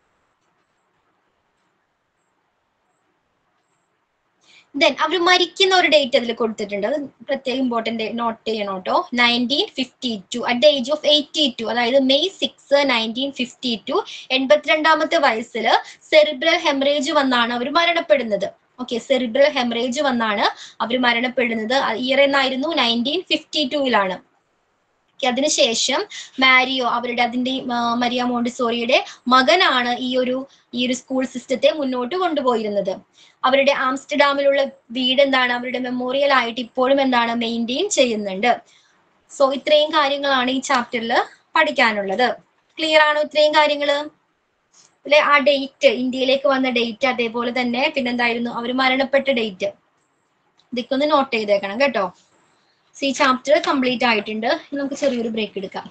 Speaker 1: ദെൻ അവർ മരിക്കുന്ന ഒരു ഡേറ്റ് അതിൽ കൊടുത്തിട്ടുണ്ട് അത് പ്രത്യേകം ഇമ്പോർട്ടന്റ് നോട്ട് ചെയ്യണം കേട്ടോ nineteen fifty two at the age of eighty two അതായത് May six nineteen fifty two എൺപത്തിരണ്ടാമത്തെ വയസ്സിൽ സെറിബ്രൽ ഹെമറേജ് വന്നാണ് അവർ മരണപ്പെടുന്നത് ഓക്കെ സെറിബ്രൽ ഹെമറേജ് വന്നാണ് അവർ മരണപ്പെടുന്നത് ഇയർ എന്നായിരുന്നു നയൻറ്റീൻ ഫിഫ്റ്റി ടൂവിലാണ് അതിനുശേഷം മാരിയോ അവരുടെ അതിന്റെ ആ, മരിയ മോണ്ടിസോറിയുടെ മകനാണ് ഈ ഒരു ഈ ഒരു സ്കൂൾ സിസ്റ്റത്തെ മുന്നോട്ട് കൊണ്ടുപോയിരുന്നത് അവരുടെ ആംസ്റ്റർഡാമിലുള്ള വീട് എന്താണ് അവരുടെ മെമ്മോറിയൽ ആയിട്ട് ഇപ്പോഴും എന്താണ് മെയിൻറ്റെയിൻ ചെയ്യുന്നുണ്ട് സോ ഇത്രയും കാര്യങ്ങളാണ് ഈ ചാപ്റ്ററിൽ പഠിക്കാനുള്ളത് ക്ലിയർ ആണോ ഇത്രയും കാര്യങ്ങള് അല്ലെ ആ ഡേറ്റ് ഇന്ത്യയിലേക്ക് വന്ന ഡേറ്റ് അതേപോലെ തന്നെ പിന്നെന്തായിരുന്നു അവർ മരണപ്പെട്ട ഡേറ്റ് ഇതൊക്കെ ഒന്ന് നോട്ട് ചെയ്തേക്കണം കേട്ടോ സോ ഈ ചാപ്റ്റർ കംപ്ലീറ്റ് ആയിട്ടുണ്ട് ഇനി നമുക്ക് ചെറിയൊരു ബ്രേക്ക് എടുക്കാം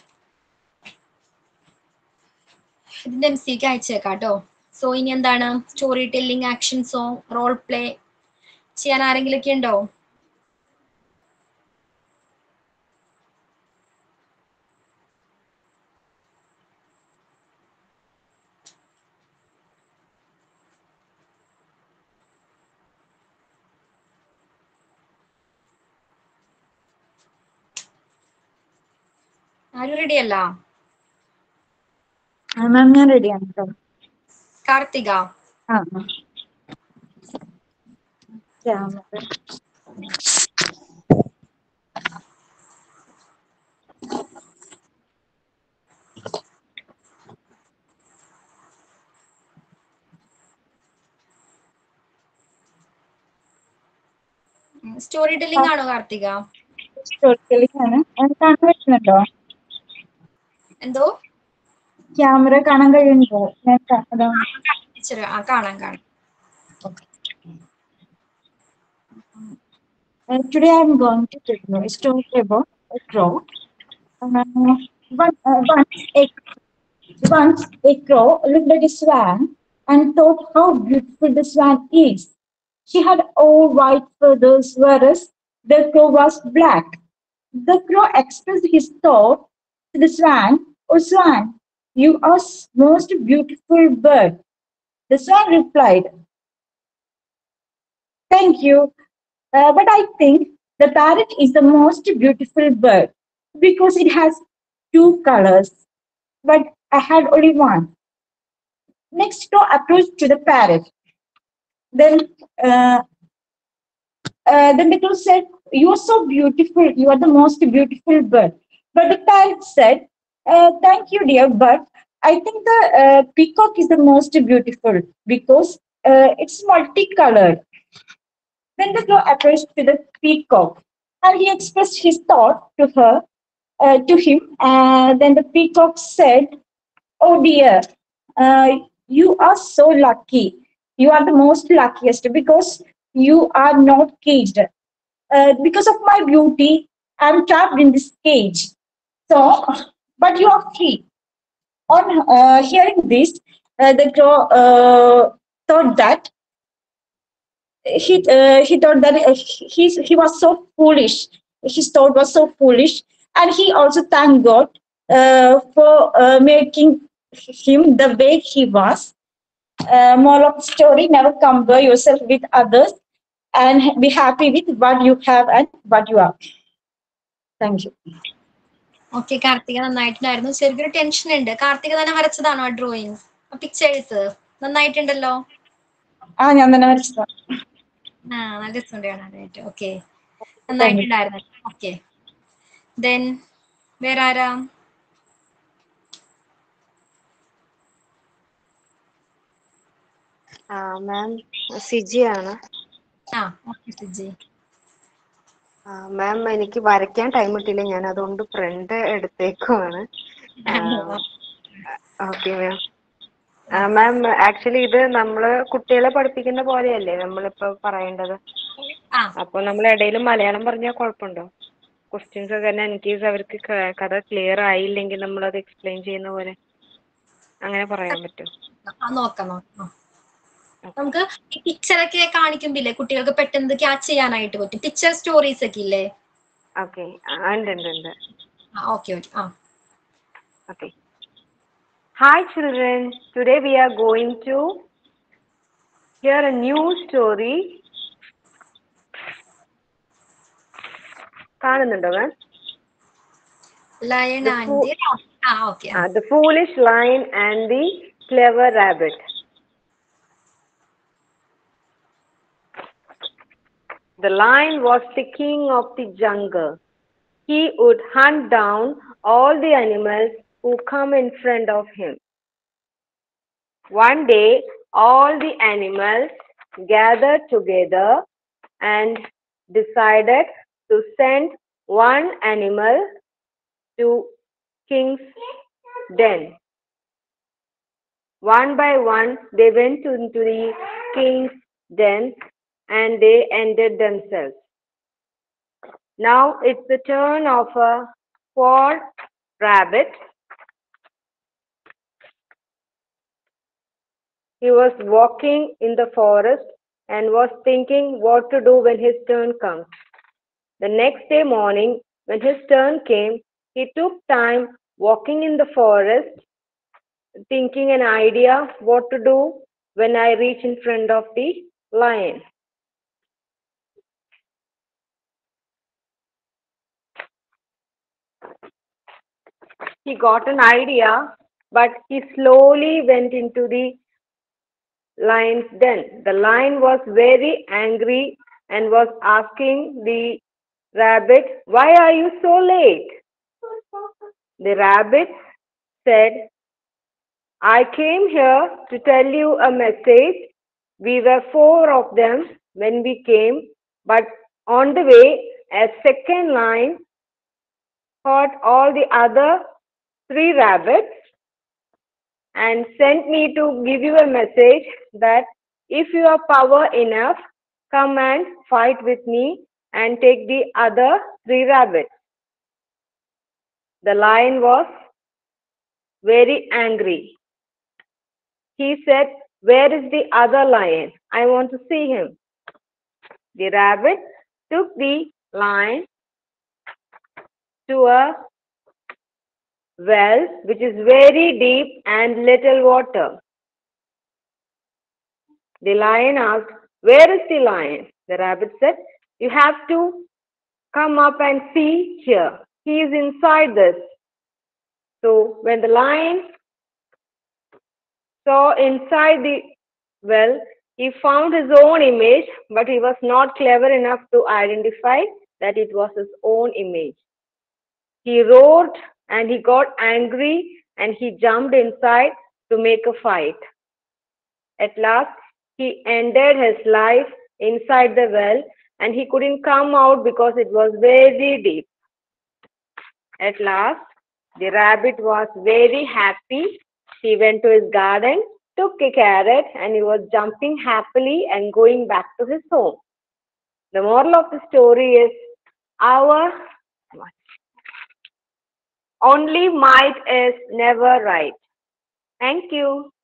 Speaker 1: ഇതിന്റെ എം സിക്ക് അയച്ചേക്കാം കേട്ടോ സോ ഇനി എന്താണ് story telling action song role play ചെയ്യാൻ ആരെങ്കിലും ഒക്കെ ഉണ്ടോ ആരും റെഡി അല്ല
Speaker 8: മാം ഞാൻ റെഡിയാണ് കേട്ടോ
Speaker 1: കാർത്തിക
Speaker 8: ആ ക്യാമറ
Speaker 1: സ്റ്റോറി ടെല്ലിംഗ് ആണോ കാർത്തിക
Speaker 8: സ്റ്റോറി ടെല്ലിംഗ് ആണ് അത് കാണാൻ പറ്റുന്നുണ്ടോ
Speaker 1: എന്തോ
Speaker 8: ക്യാമറ കാണാൻ കഴിയുന്നുണ്ടോ ഞാൻ കാ- അതാണ്
Speaker 1: ഇച്ചിരി ആ കാണാം കാണാം
Speaker 8: Uh, today I'm going to tell you a story about a crow. Uh, one, uh, once, a, once a crow looked at a swan and thought how beautiful the swan is. She had all white feathers, whereas the crow was black. The crow expressed his thought to the swan, Oh swan, you are s- most beautiful bird. The swan replied, Thank you. Uh, but I think the parrot is the most beautiful bird because it has two colors. But I had only one. Next crow approached to the parrot. Then, uh, uh, then the crow said, "You are so beautiful. You are the most beautiful bird." But the parrot said, uh, "Thank you, dear, but I think the uh, peacock is the most beautiful because uh, it's multicolored." Then the crow approached to the peacock, and he expressed his thought to her, uh, to him. And then the peacock said, "Oh dear, uh, you are so lucky. You are the most luckiest because you are not caged. Uh, because of my beauty, I'm trapped in this cage. So, but you are free." On uh, hearing this, uh, the crow uh, thought that he uh, he thought that uh, he he was so foolish. His thought was so foolish, and he also thanked God uh, for uh, making him the way he was. Uh, moral of the story: Never compare yourself with others, and be happy with what you have and what you are. Thank you.
Speaker 1: Okay Karthika നന്നായിട്ടുണ്ടായിരുന്നു ശരിക്കൊരു tension ഉണ്ട് കാർത്തിക തന്നെ വരച്ചതാണോ ആ drawing pictures നന്നായിട്ടുണ്ടല്ലോ
Speaker 8: ആ ഞാൻ തന്നെ വരച്ചതാ
Speaker 1: ആ നല്ല രസമുണ്ട് കാണാനായിട്ട് ഓക്കെ നന്നായിട്ടുണ്ടായിരുന്നു ഓക്കെ ദെൻ വേറെ ആരാ
Speaker 4: ആ മാം സിജിയാണ്
Speaker 1: ആ ഓക്കെ സുജി
Speaker 4: മാം എനിക്ക് വരയ്ക്കാൻ ടൈം കിട്ടിയില്ല ഞാൻ അതുകൊണ്ട് പ്രിന്റ് എടുത്തേക്കുവാണ് ഓക്കെ മാം മാം ആക്ച്വലി ഇത് നമ്മള് കുട്ടികളെ പഠിപ്പിക്കുന്ന പോലെയല്ലേ നമ്മളിപ്പോ പറയേണ്ടത്
Speaker 1: ആ
Speaker 4: അപ്പൊ നമ്മൾ ഇടയിൽ മലയാളം പറഞ്ഞാൽ കുഴപ്പമുണ്ടോ ക്വസ്റ്റ്യൻസ് ഒക്കെ തന്നെ ഇൻ കേസ് അവർക്ക് ക- കഥ ക്ലിയർ ആയില്ലെങ്കിൽ നമ്മൾ അത് എക്സ്പ്ലെയിൻ ചെയ്യുന്ന പോലെ അങ്ങനെ പറയാൻ പറ്റുമോ
Speaker 1: ആ, നോക്കാം നോക്കാം ആ. നമുക്ക് ഈ പിക്ചറൊക്കെ കാണിക്കുമ്പില്ലേ കുട്ടികൾക്ക് പെട്ടെന്ന് ക്യാച്ച് ചെയ്യാനായിട്ട് പറ്റും പിക്ചർ സ്റ്റോറീസ് ഒക്കെ ഇല്ലേ
Speaker 4: ഓക്കെ ഉണ്ട് ഉണ്ട് ഉണ്ട്
Speaker 1: ആ ഓക്കെ ഓക്കെ ആ
Speaker 4: Okay. Hi children, today we are going to hear a new story. കാണുന്നുണ്ടോ ma'am
Speaker 1: lion
Speaker 4: The fo-
Speaker 1: and ah okay
Speaker 4: Ah, the foolish lion and the clever rabbit. The lion was the king of the jungle. He would hunt down all the animals who come in front of him. One day, all the animals gathered together and decided to send one animal to King's den. One by one, they went into the king's den and they ended themselves. Now it's the turn of a poor rabbit. He was walking in the forest and was thinking what to do when his turn comes. The next day morning, when his turn came, he took time walking in the forest, thinking an idea what to do when I reach in front of the lion. He got an idea, but he slowly went into the lion's den. The lion was very angry and was asking the rabbit, Why are you so late? The rabbit said, I came here to tell you a message. We were four of them when we came, but on the way, a second lion caught all the other three rabbits and sent me to give you a message that if you have power enough, come and fight with me and take the other three rabbits. The lion was very angry. He said, Where is the other lion? I want to see him. The rabbit took the lion to a well which is very deep and little water. The lion asked, Where is the lion? The rabbit said, You have to come up and see here. He is inside this. So when the lion saw inside the well, he found his own image, but he was not clever enough to identify that it was his own image. He roared and he got angry and he jumped inside to make a fight. At last, he ended his life inside the well and he couldn't come out because it was very deep. At last, the rabbit was very happy. He went to his garden, took a carrot, and he was jumping happily and going back to his home. The moral of the story is our only might is never right. Thank you.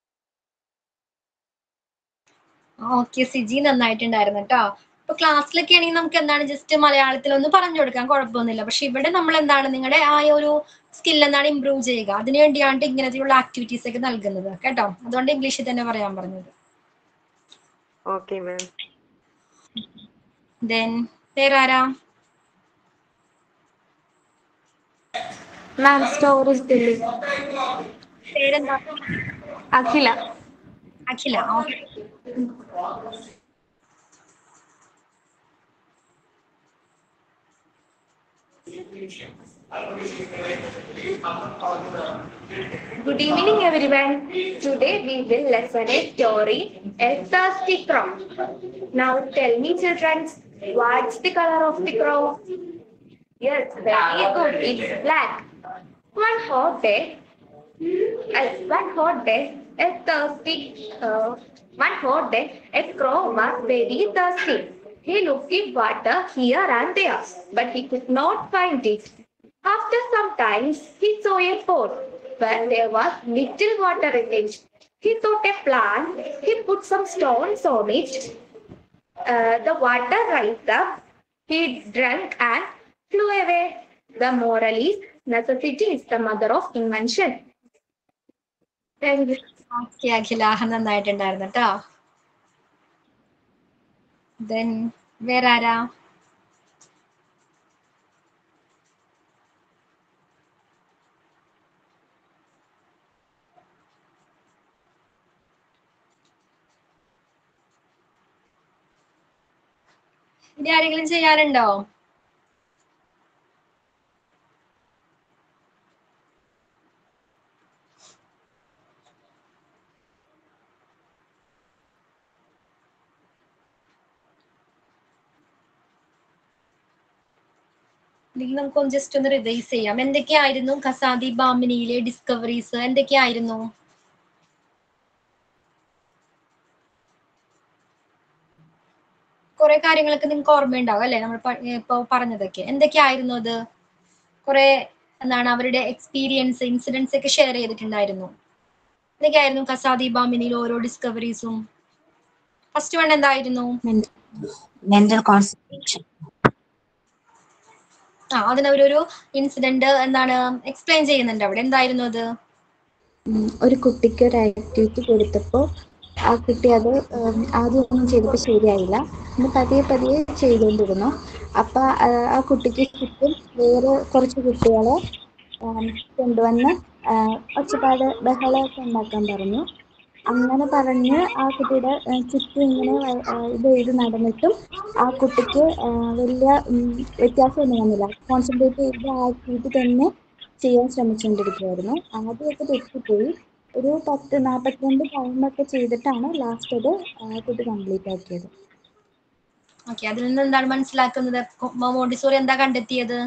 Speaker 1: Okay Siji നന്നായിട്ടുണ്ടായിരുന്നു കേട്ടോ ഇപ്പൊ ക്ലാസ്സിലൊക്കെ ആണെങ്കിൽ നമുക്ക് എന്താണ് just മലയാളത്തിൽ ഒന്ന് പറഞ്ഞു കൊടുക്കാൻ കുഴപ്പമൊന്നുമില്ല പക്ഷെ ഇവിടെ നമ്മൾ എന്താണ് നിങ്ങളുടെ ആ ഒരു സ്കിൽ എന്താണ് ഇമ്പ്രൂവ് ചെയ്യുക അതിനു വേണ്ടിയാണ് ഇങ്ങനത്തെയുള്ള ആക്ടിവിറ്റീസ് ഒക്കെ നൽകുന്നത് കേട്ടോ അതുകൊണ്ട് ഇംഗ്ലീഷിൽ തന്നെ പറയാൻ പറഞ്ഞത്
Speaker 4: Okay, ma'am.
Speaker 1: ദെൻ വേറെ ആരാ
Speaker 9: മാം സ്റ്റോറി ടെല്ലിംഗ്
Speaker 1: പേരെന്താ
Speaker 9: Akhila
Speaker 1: Akhila okay
Speaker 9: Good evening, everyone. Today we will listen a story, A Thirsty Crow. Now tell me, children, what's the color of the crow? Yes, very good. It's black. One hot day, uh, one hot day, a thirsty, uh, one hot day, a crow was very thirsty. He looked in water here and there, but he could not find it. After some time, he saw a pond where there was little water in it. He thought a plant. He put some stones on it. Uh, the water rised up. He drank and flew away. The moral is necessity is the mother of invention. Thank you.
Speaker 1: Okay Akhila നന്നായിട്ടുണ്ടായിരുന്നു കേട്ടോ then വേറെ ആരാ ഇനി ആരെങ്കിലും ചെയ്യാനുണ്ടോ അല്ലെങ്കിൽ നമുക്കൊന്ന് just ഒന്ന് revise ചെയ്യാം എന്തൊക്കെയായിരുന്നു കസാദി ബാമിനിയിലെ ഡിസ്കവറീസ് എന്തൊക്കെയായിരുന്നു കുറെ കാര്യങ്ങളൊക്കെ നിങ്ങൾക്ക് ഓർമ്മയുണ്ടാവും അല്ലെ നമ്മൾ പ- ഇപ്പൊ പറഞ്ഞതൊക്കെ എന്തൊക്കെയായിരുന്നു അത് കുറെ എന്താണ് അവരുടെ എക്സ്പീരിയൻസ് ഇൻസിഡൻസ് ഒക്കെ ഷെയർ ചെയ്തിട്ടുണ്ടായിരുന്നു എന്തൊക്കെയായിരുന്നു കസാദി ബാമിനിയിൽ ഓരോ ഡിസ്കവറീസും ഫസ്റ്റ് വൺ എന്തായിരുന്നു
Speaker 10: mental concentration.
Speaker 1: ആ അതിനവരൊരു ഇൻസിഡന്റ് എന്താണ് എക്സ്പ്ലെയിൻ ചെയ്യുന്നുണ്ട് അവിടെ എന്തായിരുന്നു അത്
Speaker 2: ഉം, ഒരു കുട്ടിക്ക് ഒരു ആക്ടിവിറ്റി കൊടുത്തപ്പോൾ ആ കുട്ടി അത് ഉം, ആദ്യമൊന്നും ചെയ്തപ്പോൾ ശരിയായില്ല പിന്നെ പതിയെ പതിയെ ചെയ്തുകൊണ്ടിരുന്നു അപ്പം ആ കുട്ടിക്ക് ചുറ്റും വേറെ കുറച്ച് കുട്ടികളെ ഉം, കൊണ്ടുവന്ന് ആ, ഒച്ചപ്പാട് ബഹളമൊക്കെ ഉണ്ടാക്കാൻ പറഞ്ഞു അങ്ങനെ പറഞ്ഞ് ആ കുട്ടിയുടെ ആ, ചുറ്റും ഇങ്ങനെ വ- ആ, ഇത് ചെയ്ത് നടന്നിട്ടും ആ കുട്ടിക്ക് ആ, വലിയ ഉം, വ്യത്യാസമൊന്നും വന്നില്ല കോൺസെൻട്രേറ്റ് ചെയ്ത് ആ ആക്ടിവിറ്റി തന്നെ ചെയ്യാൻ ശ്രമിച്ചുകൊണ്ടിരിക്കുവായിരുന്നു ആദ്യമൊക്കെ തെറ്റിപ്പോയി ഒരു പത്ത് നാൽപ്പത്തിരണ്ട് ടൈമൊക്കെ ചെയ്തിട്ടാണ് ലാസ്റ്റ് അത് ആ കുട്ടി കംപ്ലീറ്റ് ആക്കിയത്
Speaker 1: ഓക്കെ അതിൽ നിന്ന് എന്താണ് മനസ്സിലാക്കുന്നത് കൊ- മോണ്ടിസോറി എന്താ കണ്ടെത്തിയത്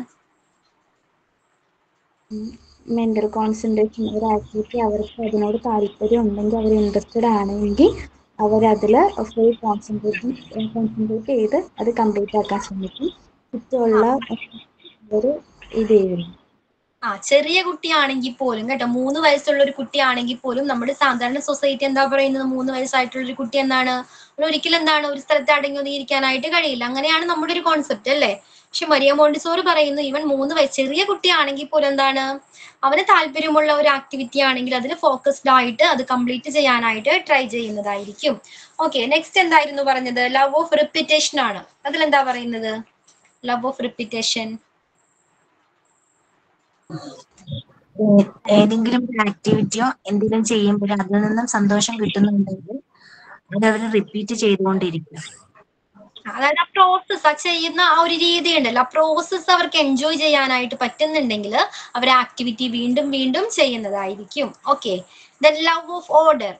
Speaker 2: മെൻ്റൽ കോൺസെൻട്രേഷൻ ഒരു ആക്ടിവിറ്റി അവർക്ക് അതിനോട് താല്പര്യം ഉണ്ടെങ്കിൽ അവർ ഇൻട്രസ്റ്റഡ് ആണെങ്കിൽ അവരതിൽ ഫുൾ കോൺസെൻട്രേഷൻ കോൺസെൻട്രേറ്റ് ചെയ്ത് അത് കംപ്ലീറ്റ് ആക്കാൻ ശ്രമിക്കും ചുറ്റുമുള്ള ഒരു ഇത് ചെയ്യുന്നു
Speaker 1: ആ ചെറിയ കുട്ടിയാണെങ്കിൽ പോലും കേട്ടോ മൂന്ന് വയസ്സുള്ള ഒരു കുട്ടിയാണെങ്കിൽ പോലും നമ്മുടെ സാധാരണ സൊസൈറ്റി എന്താ പറയുന്നത് മൂന്ന് വയസ്സായിട്ടുള്ള ഒരു കുട്ടി എന്താണ് അവന് ഒരിക്കലും എന്താണ് ഒരു സ്ഥലത്ത് അടങ്ങി ഒതുങ്ങിയിരിക്കാനായിട്ട് കഴിയില്ല അങ്ങനെയാണ് നമ്മുടെ ഒരു കോൺസെപ്റ്റ് അല്ലേ പക്ഷെ മരിയ മോണ്ടിസോറി പറയുന്നു ഇവൻ മൂന്ന് വയസ്സ് ചെറിയ കുട്ടിയാണെങ്കിൽ പോലും എന്താണ് അവന് താല്പര്യമുള്ള ഒരു ആക്ടിവിറ്റി ആണെങ്കിൽ അതിൽ ഫോക്കസ്ഡ് ആയിട്ട് അത് കംപ്ലീറ്റ് ചെയ്യാനായിട്ട് ട്രൈ ചെയ്യുന്നതായിരിക്കും ഓക്കെ നെക്സ്റ്റ് എന്തായിരുന്നു പറഞ്ഞത് ലവ് ഓഫ് റിപ്പിറ്റേഷൻ ആണ് അതിലെന്താ പറയുന്നത് ലവ് ഓഫ് റിപ്പിറ്റേഷൻ
Speaker 10: ഏ- ഏതെങ്കിലും ഒരു ആക്ടിവിറ്റിയോ എന്തെങ്കിലും ചെയ്യുമ്പോൾ അതിൽ നിന്നും സന്തോഷം കിട്ടുന്നുണ്ടെങ്കിൽ അത് അവർ റിപ്പീറ്റ് ചെയ്തുകൊണ്ടിരിക്കും
Speaker 1: അതായത് ആ പ്രോസസ്സ് ആ ചെയ്യുന്ന ആ ഒരു രീതി ഉണ്ടല്ലോ ആ പ്രോസസ്സ് അവർക്ക് എൻജോയ് ചെയ്യാനായിട്ട് പറ്റുന്നുണ്ടെങ്കിൽ അവർ ആക്ടിവിറ്റി വീണ്ടും വീണ്ടും ചെയ്യുന്നതായിരിക്കും okay the love of order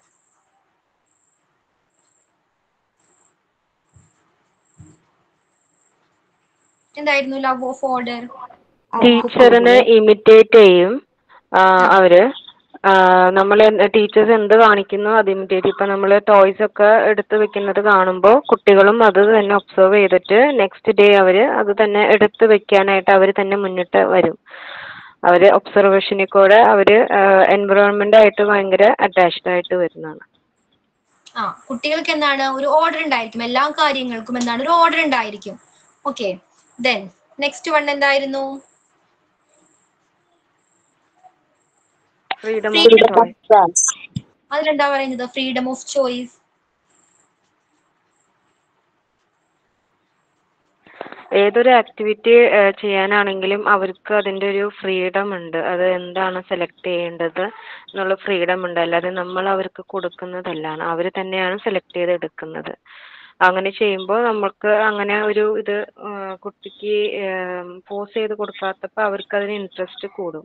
Speaker 1: എന്തായിരുന്നു ലവ് ഓഫ് ഓർഡർ
Speaker 4: ടീച്ചറിനെ ഇമിറ്റേറ്റ് ചെയ്യും ആ, അവര് നമ്മൾ ടീച്ചേഴ്സ് എന്ത് കാണിക്കുന്നു അത് ഇമിറ്റേറ്റ് ഇപ്പൊ നമ്മൾ ടോയ്സ് ഒക്കെ എടുത്ത് വെക്കുന്നത് കാണുമ്പോൾ കുട്ടികളും അത് തന്നെ ഒബ്സർവ് ചെയ്തിട്ട് നെക്സ്റ്റ് ഡേ അവര് അത് തന്നെ എടുത്ത് വെക്കാനായിട്ട് അവർ തന്നെ മുന്നിട്ട് വരും അവര് ഒബ്സർവേഷനിൽ കൂടെ അവര് എൻവറോൺമെന്റ് ആയിട്ട് ഭയങ്കര അറ്റാച്ച്ഡ് ആയിട്ട് വരുന്നതാണ്
Speaker 1: ആ കുട്ടികൾക്ക് എന്താണ് ഒരു ഓർഡർ ഉണ്ടായിരിക്കും എല്ലാ കാര്യങ്ങൾക്കും എന്താണ് ഒരു ഓർഡർ ഉണ്ടായിരിക്കും ഓക്കെ ദെൻ നെക്സ്റ്റ് വൺ എന്തായിരുന്നു
Speaker 4: ഫ്രീഡം
Speaker 1: Freedom
Speaker 4: ഓഫ് ചോയ്സ്
Speaker 1: അതിലെന്താ പറയുന്നത് ഫ്രീഡം ഓഫ് ചോയ്സ്
Speaker 4: ഏതൊരു ആക്ടിവിറ്റി ചെയ്യാനാണെങ്കിലും അവർക്ക് അതിന്റെ ഒരു ഫ്രീഡം ഉണ്ട് അത് എന്താണ് സെലക്ട് ചെയ്യേണ്ടത് എന്നുള്ള ഫ്രീഡം ഉണ്ട് അല്ലാതെ നമ്മൾ അവർക്ക് കൊടുക്കുന്നതല്ല അവർ തന്നെയാണ് സെലക്ട് ചെയ്ത് എടുക്കുന്നത് അങ്ങനെ ചെയ്യുമ്പോൾ നമുക്ക് അങ്ങനെ ഒരു ഇത് ആ, കുട്ടിക്ക് ഫോഴ്സ് ചെയ്ത് കൊടുക്കാത്തപ്പോൾ അവർക്ക് അതിന് ഇൻട്രസ്റ്റ് കൂടും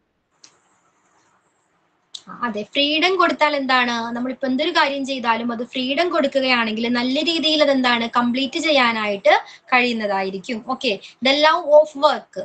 Speaker 1: അതെ ഫ്രീഡം കൊടുത്താൽ എന്താണ് നമ്മളിപ്പോ എന്തൊരു കാര്യം ചെയ്താലും അത് ഫ്രീഡം കൊടുക്കുകയാണെങ്കിൽ നല്ല രീതിയിൽ അത് എന്താണ് കംപ്ലീറ്റ് ചെയ്യാനായിട്ട് കഴിയുന്നതായിരിക്കും okay the love of work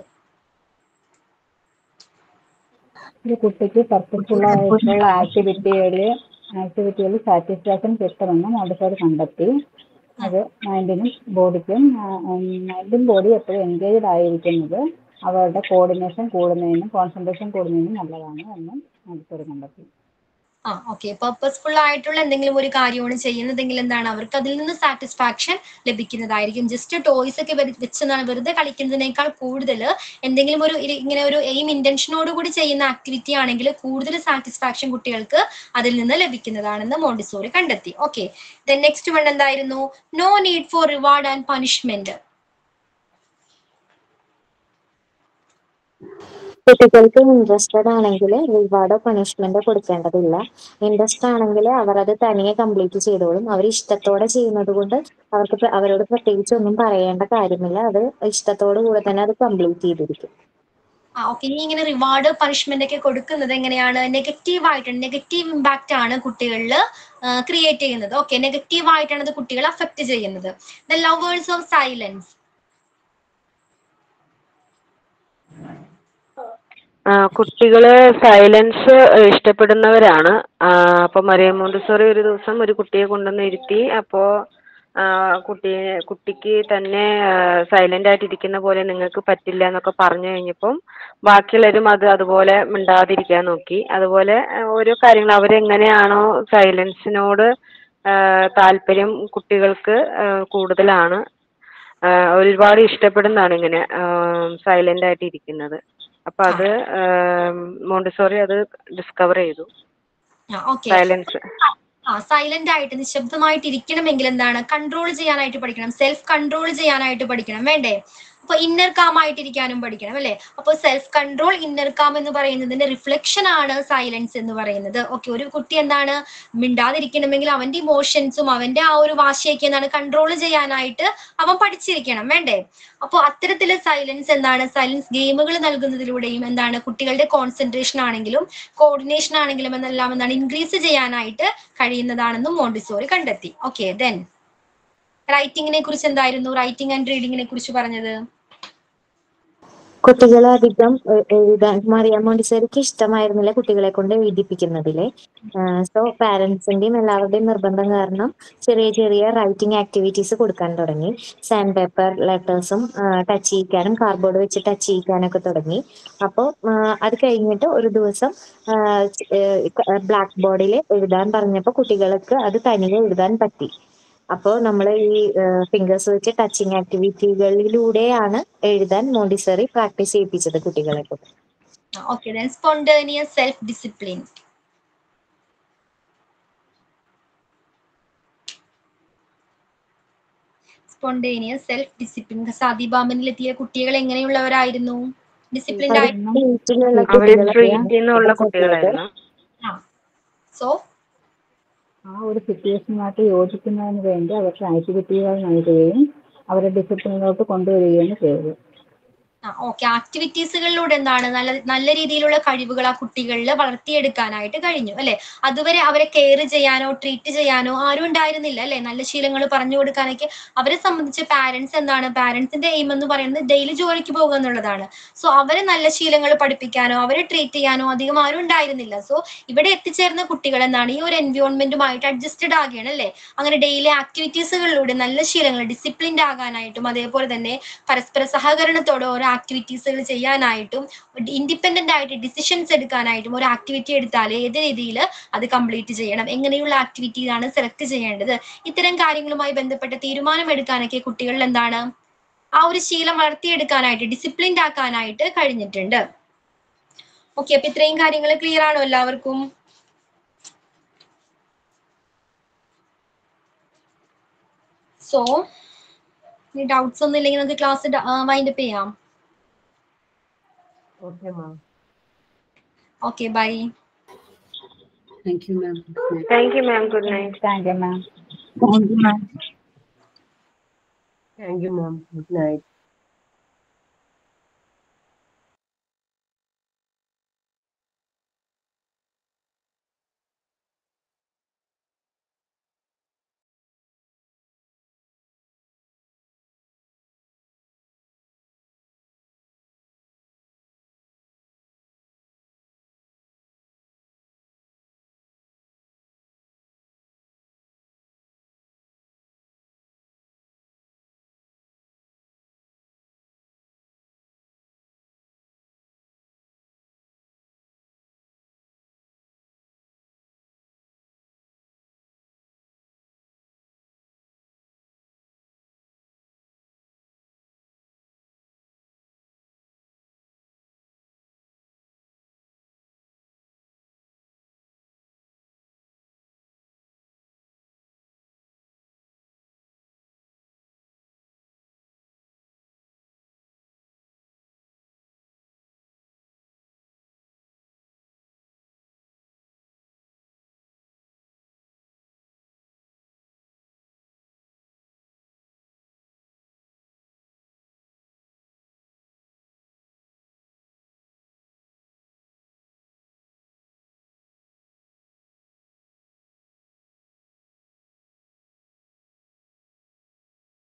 Speaker 11: ഒരു കുട്ടിക്ക് പർപ്പസ്ഫുൾ ആയിട്ടുള്ള ആക്ടിവിറ്റികളിൽ ആക്ടിവിറ്റികളിൽ സാറ്റിസ്ഫാക്ഷൻ കിട്ടുമെന്ന് മോണ്ടിസോറി കണ്ടെത്തി അത് മൈൻഡിനും ബോഡിക്കും മൈൻഡും ബോഡി എപ്പോഴും എൻഗേജ്ഡ് ആയിരിക്കുന്നത് അവരുടെ കോർഡിനേഷൻ കൂടുന്നതിനും കോൺസെൻട്രേഷൻ കൂടുന്നതിനും നല്ലതാണ് എന്ന് മോണ്ടിസോറി കണ്ടെത്തി
Speaker 1: ആ ഓക്കെ പർപ്പസ്ഫുൾ ആയിട്ടുള്ള എന്തെങ്കിലും ഒരു കാര്യമാണ് ചെയ്യുന്നതെങ്കിൽ എന്താണ് അവർക്ക് അതിൽ നിന്ന് സാറ്റിസ്ഫാക്ഷൻ ലഭിക്കുന്നതായിരിക്കും ജസ്റ്റ് ടോയ്സ് ഒക്കെ വെറി- വെച്ച് എന്താണ് വെറുതെ കളിക്കുന്നതിനേക്കാൾ കൂടുതൽ എന്തെങ്കിലും ഒരു ഇ- ഇങ്ങനെ ഒരു എയിം ഇന്റൻഷനോട് കൂടി ചെയ്യുന്ന ആക്ടിവിറ്റി ആണെങ്കിൽ കൂടുതൽ സാറ്റിസ്ഫാക്ഷൻ കുട്ടികൾക്ക് അതിൽ നിന്ന് ലഭിക്കുന്നതാണെന്ന് മോണ്ടിസോറി കണ്ടെത്തി ഓക്കെ ദെൻ നെക്സ്റ്റ് വൺ എന്തായിരുന്നു no need for reward and punishment
Speaker 10: കുട്ടികൾക്ക് ഇൻട്രസ്റ്റഡ് ആണെങ്കിൽ റിവാർഡോ പണിഷ്മെന്റോ കൊടുക്കേണ്ടതില്ല ഇൻട്രസ്റ്റ് ആണെങ്കിൽ അവർ അത് തനിയെ കംപ്ലീറ്റ് ചെയ്തോളും അവർ ഇഷ്ടത്തോടെ ചെയ്യുന്നത് കൊണ്ട് അവർക്ക് പ്ര- അവരോട് പ്രത്യേകിച്ച് ഒന്നും പറയേണ്ട കാര്യമില്ല അത് ഇഷ്ടത്തോടു കൂടെ തന്നെ അത് കംപ്ലീറ്റ് ചെയ്തിരിക്കും
Speaker 1: ആ ഓക്കെ ഇനി ഇങ്ങനെ റിവാർഡ് പണിഷ്മെന്റ് ഒക്കെ കൊടുക്കുന്നത് എങ്ങനെയാണ് നെഗറ്റീവ് ആയിട്ടാണ് നെഗറ്റീവ് ഇമ്പാക്റ്റ് ആണ് കുട്ടികളിൽ ക്രിയേറ്റ് ചെയ്യുന്നത് ഓക്കെ നെഗറ്റീവ് ആയിട്ടാണ് അത് കുട്ടികളെ അഫക്റ്റ് ചെയ്യുന്നത് ദ ലവേഴ്സ് ഓഫ് സൈലൻസ്
Speaker 4: ആ, കുട്ടികള് സൈലൻസ് ഇഷ്ടപ്പെടുന്നവരാണ് ആ, അപ്പൊ മറിയം മോണ്ടിസോറി ഒരു ദിവസം ഒരു കുട്ടിയെ കൊണ്ടുവന്ന് ഇരുത്തി അപ്പോ ആ, കുട്ടിയെ കുട്ടിക്ക് തന്നെ സൈലന്റ് ആയിട്ട് ഇരിക്കുന്ന പോലെ നിങ്ങൾക്ക് പറ്റില്ല എന്നൊക്കെ പറഞ്ഞു കഴിഞ്ഞപ്പം ബാക്കിയുള്ളവരും അത് അതുപോലെ മിണ്ടാതിരിക്കാൻ നോക്കി അതുപോലെ ആ, ഓരോ കാര്യങ്ങൾ അവരെങ്ങനെയാണോ സൈലൻസിനോട് ആ, താല്പര്യം കുട്ടികൾക്ക് ആ, കൂടുതലാണ് ആ, ഒരുപാട് ഇഷ്ടപ്പെടുന്നതാണ് ഇങ്ങനെ സൈലന്റ് ആയിട്ട് ഇരിക്കുന്നത് അപ്പൊ അത് മോണ്ടിസോറി അത് ഡിസ്കവർ ചെയ്തു
Speaker 1: ഓക്കെ
Speaker 4: സൈലൻസ്
Speaker 1: ആ സൈലന്റ് ആയിട്ട് നിശബ്ദമായിട്ട് ഇരിക്കണമെങ്കിൽ എന്താണ് കൺട്രോൾ ചെയ്യാനായിട്ട് പഠിക്കണം സെൽഫ് കൺട്രോൾ ചെയ്യാനായിട്ട് പഠിക്കണം വേണ്ടേ അപ്പൊ ഇന്നർ കാം ആയിട്ടിരിക്കാനും പഠിക്കണം അല്ലെ അപ്പൊ സെൽഫ് കൺട്രോൾ ഇന്നർ കാം എന്ന് പറയുന്നതിന്റെ റിഫ്ലക്ഷൻ ആണ് സൈലൻസ് എന്ന് പറയുന്നത് ഓക്കെ ഒരു കുട്ടി എന്താണ് മിണ്ടാതിരിക്കണമെങ്കിൽ അവന്റെ ഇമോഷൻസും അവന്റെ ആ ഒരു വാശിയൊക്കെ എന്താണ് കൺട്രോൾ ചെയ്യാനായിട്ട് അവൻ പഠിച്ചിരിക്കണം വേണ്ടേ അപ്പോൾ അത്തരത്തില് സൈലൻസ് എന്താണ് സൈലൻസ് ഗെയിമുകൾ നൽകുന്നതിലൂടെയും എന്താണ് കുട്ടികളുടെ കോൺസെൻട്രേഷൻ ആണെങ്കിലും കോർഡിനേഷൻ ആണെങ്കിലും എന്നെല്ലാം എന്താണ് ഇൻക്രീസ് ചെയ്യാനായിട്ട് കഴിയുന്നതാണെന്നും മോണ്ടിസോറി കണ്ടെത്തി ഓക്കെ ദെൻ റൈറ്റിംഗിനെ കുറിച്ച് എന്തായിരുന്നു റൈറ്റിംഗ് ആൻഡ് റീഡിങ്ങിനെ കുറിച്ച് പറഞ്ഞത്
Speaker 10: കുട്ടികൾ അധികം എ- എഴുതാൻ മറിയാം മോണ്ടിസോറിക്ക് ഇഷ്ടമായിരുന്നില്ല കുട്ടികളെ കൊണ്ട് എഴുതിപ്പിക്കുന്നതില് സോ പാരന്റ്സിന്റെയും എല്ലാവരുടെയും നിർബന്ധം കാരണം ചെറിയ ചെറിയ റൈറ്റിംഗ് ആക്ടിവിറ്റീസ് കൊടുക്കാൻ തുടങ്ങി സാൻഡ് പേപ്പർ ലെറ്റേഴ്സും ടച്ച് ചെയ്യിക്കാനും കാർഡ്ബോർഡ് വെച്ച് ടച്ച് ചെയ്യിക്കാനൊക്കെ തുടങ്ങി അപ്പോൾ അത് കഴിഞ്ഞിട്ട് ഒരു ദിവസം ബ്ലാക്ക് ബോർഡിൽ എഴുതാൻ പറഞ്ഞപ്പോൾ കുട്ടികൾക്ക് അത് തനിയെ എഴുതാൻ പറ്റി അപ്പോൾ നമ്മൾ ഈ ഫിംഗേഴ്സ് വെച്ച് ടച്ചിങ് ആക്ടിവിറ്റികളിലൂടെയാണ് എഴുതാൻ മോണ്ടിസറി പ്രാക്ടീസ് ചെയ്യിപ്പിച്ചത് കുട്ടികളെ കൊണ്ട്
Speaker 1: okay then spontaneous self discipline spontaneous self discipline സാദിബാമനിലെത്തിയ കുട്ടികൾ എങ്ങനെയുള്ളവരായിരുന്നു ഡിസിപ്ലിൻഡ് ആയി
Speaker 10: വീട്ടിലുള്ള
Speaker 4: അവര്
Speaker 10: കുട്ടികളെ
Speaker 4: സ്ട്രീറ്റിൽ നിന്നുള്ള കുട്ടികളായിരുന്നു
Speaker 1: സോ
Speaker 11: ആ ഒരു സിറ്റുവേഷനുമായിട്ട് യോജിക്കുന്നതിന് വേണ്ടി അവർക്ക് ആക്ടിവിറ്റികൾ നൽകുകയും അവരെ ഡിസിപ്ലിനിലോട്ട് കൊണ്ടുവരികയാണ് ചെയ്തത്
Speaker 1: ഓക്കെ ആക്ടിവിറ്റീസുകളിലൂടെ എന്താണ് നല്ല നല്ല രീതിയിലുള്ള കഴിവുകൾ ആ കുട്ടികളിൽ വളർത്തിയെടുക്കാനായിട്ട് കഴിഞ്ഞു അല്ലെ അതുവരെ അവരെ കെയർ ചെയ്യാനോ ട്രീറ്റ് ചെയ്യാനോ ആരും ഉണ്ടായിരുന്നില്ല അല്ലെ നല്ല ശീലങ്ങൾ പറഞ്ഞു കൊടുക്കാനൊക്കെ അവരെ സംബന്ധിച്ച് പാരന്റ്സ് എന്താണ് പാരന്റ്സിന്റെ എയിം എന്ന് പറയുന്നത് ഡെയിലി ജോലിക്ക് പോകുക എന്നുള്ളതാണ് സോ അവരെ നല്ല ശീലങ്ങൾ പഠിപ്പിക്കാനോ അവരെ ട്രീറ്റ് ചെയ്യാനോ അധികം ആരും ഉണ്ടായിരുന്നില്ല സോ ഇവിടെ എത്തിച്ചേർന്ന കുട്ടികൾ എന്താണ് ഈ ഒരു എൻവയോൺമെന്റുമായിട്ട് അഡ്ജസ്റ്റഡ് ആകുകയാണ് അല്ലെ അങ്ങനെ ഡെയിലി ആക്ടിവിറ്റീസുകളിലൂടെ നല്ല ശീലങ്ങൾ ഡിസിപ്ലിൻഡ് ആകാനായിട്ടും അതേപോലെ തന്നെ പരസ്പര സഹകരണത്തോടെ ഓരോ ആക്ടിവിറ്റീസുകൾ ചെയ്യാനായിട്ടും ഇൻഡിപെൻഡന്റ് ആയിട്ട് ഡിസിഷൻസ് എടുക്കാനായിട്ടും ഒരു ആക്ടിവിറ്റി എടുത്താൽ ഏത് രീതിയിൽ അത് കംപ്ലീറ്റ് ചെയ്യണം എങ്ങനെയുള്ള ആക്ടിവിറ്റിയാണ് സെലക്ട് ചെയ്യേണ്ടത് ഇത്തരം കാര്യങ്ങളുമായി ബന്ധപ്പെട്ട തീരുമാനം എടുക്കാനൊക്കെ കുട്ടികളിൽ എന്താണ് ആ ഒരു ശീലം വളർത്തിയെടുക്കാനായിട്ട് ഡിസിപ്ലിൻഡ് ആക്കാനായിട്ട് കഴിഞ്ഞിട്ടുണ്ട് ഓക്കെ അപ്പൊ ഇത്രയും കാര്യങ്ങൾ ക്ലിയർ ആണോ എല്ലാവർക്കും സോ ഇനി ഡൗട്ട്സ് ഒന്നും ഇല്ലെങ്കിൽ നമുക്ക് ക്ലാസ് വൈൻഡപ്പ് ചെയ്യാം
Speaker 6: okay ma'am
Speaker 1: okay bye
Speaker 7: thank you ma'am
Speaker 4: thank you ma'am good night
Speaker 11: thank you ma'am
Speaker 10: thank you ma'am
Speaker 6: thank you ma'am good night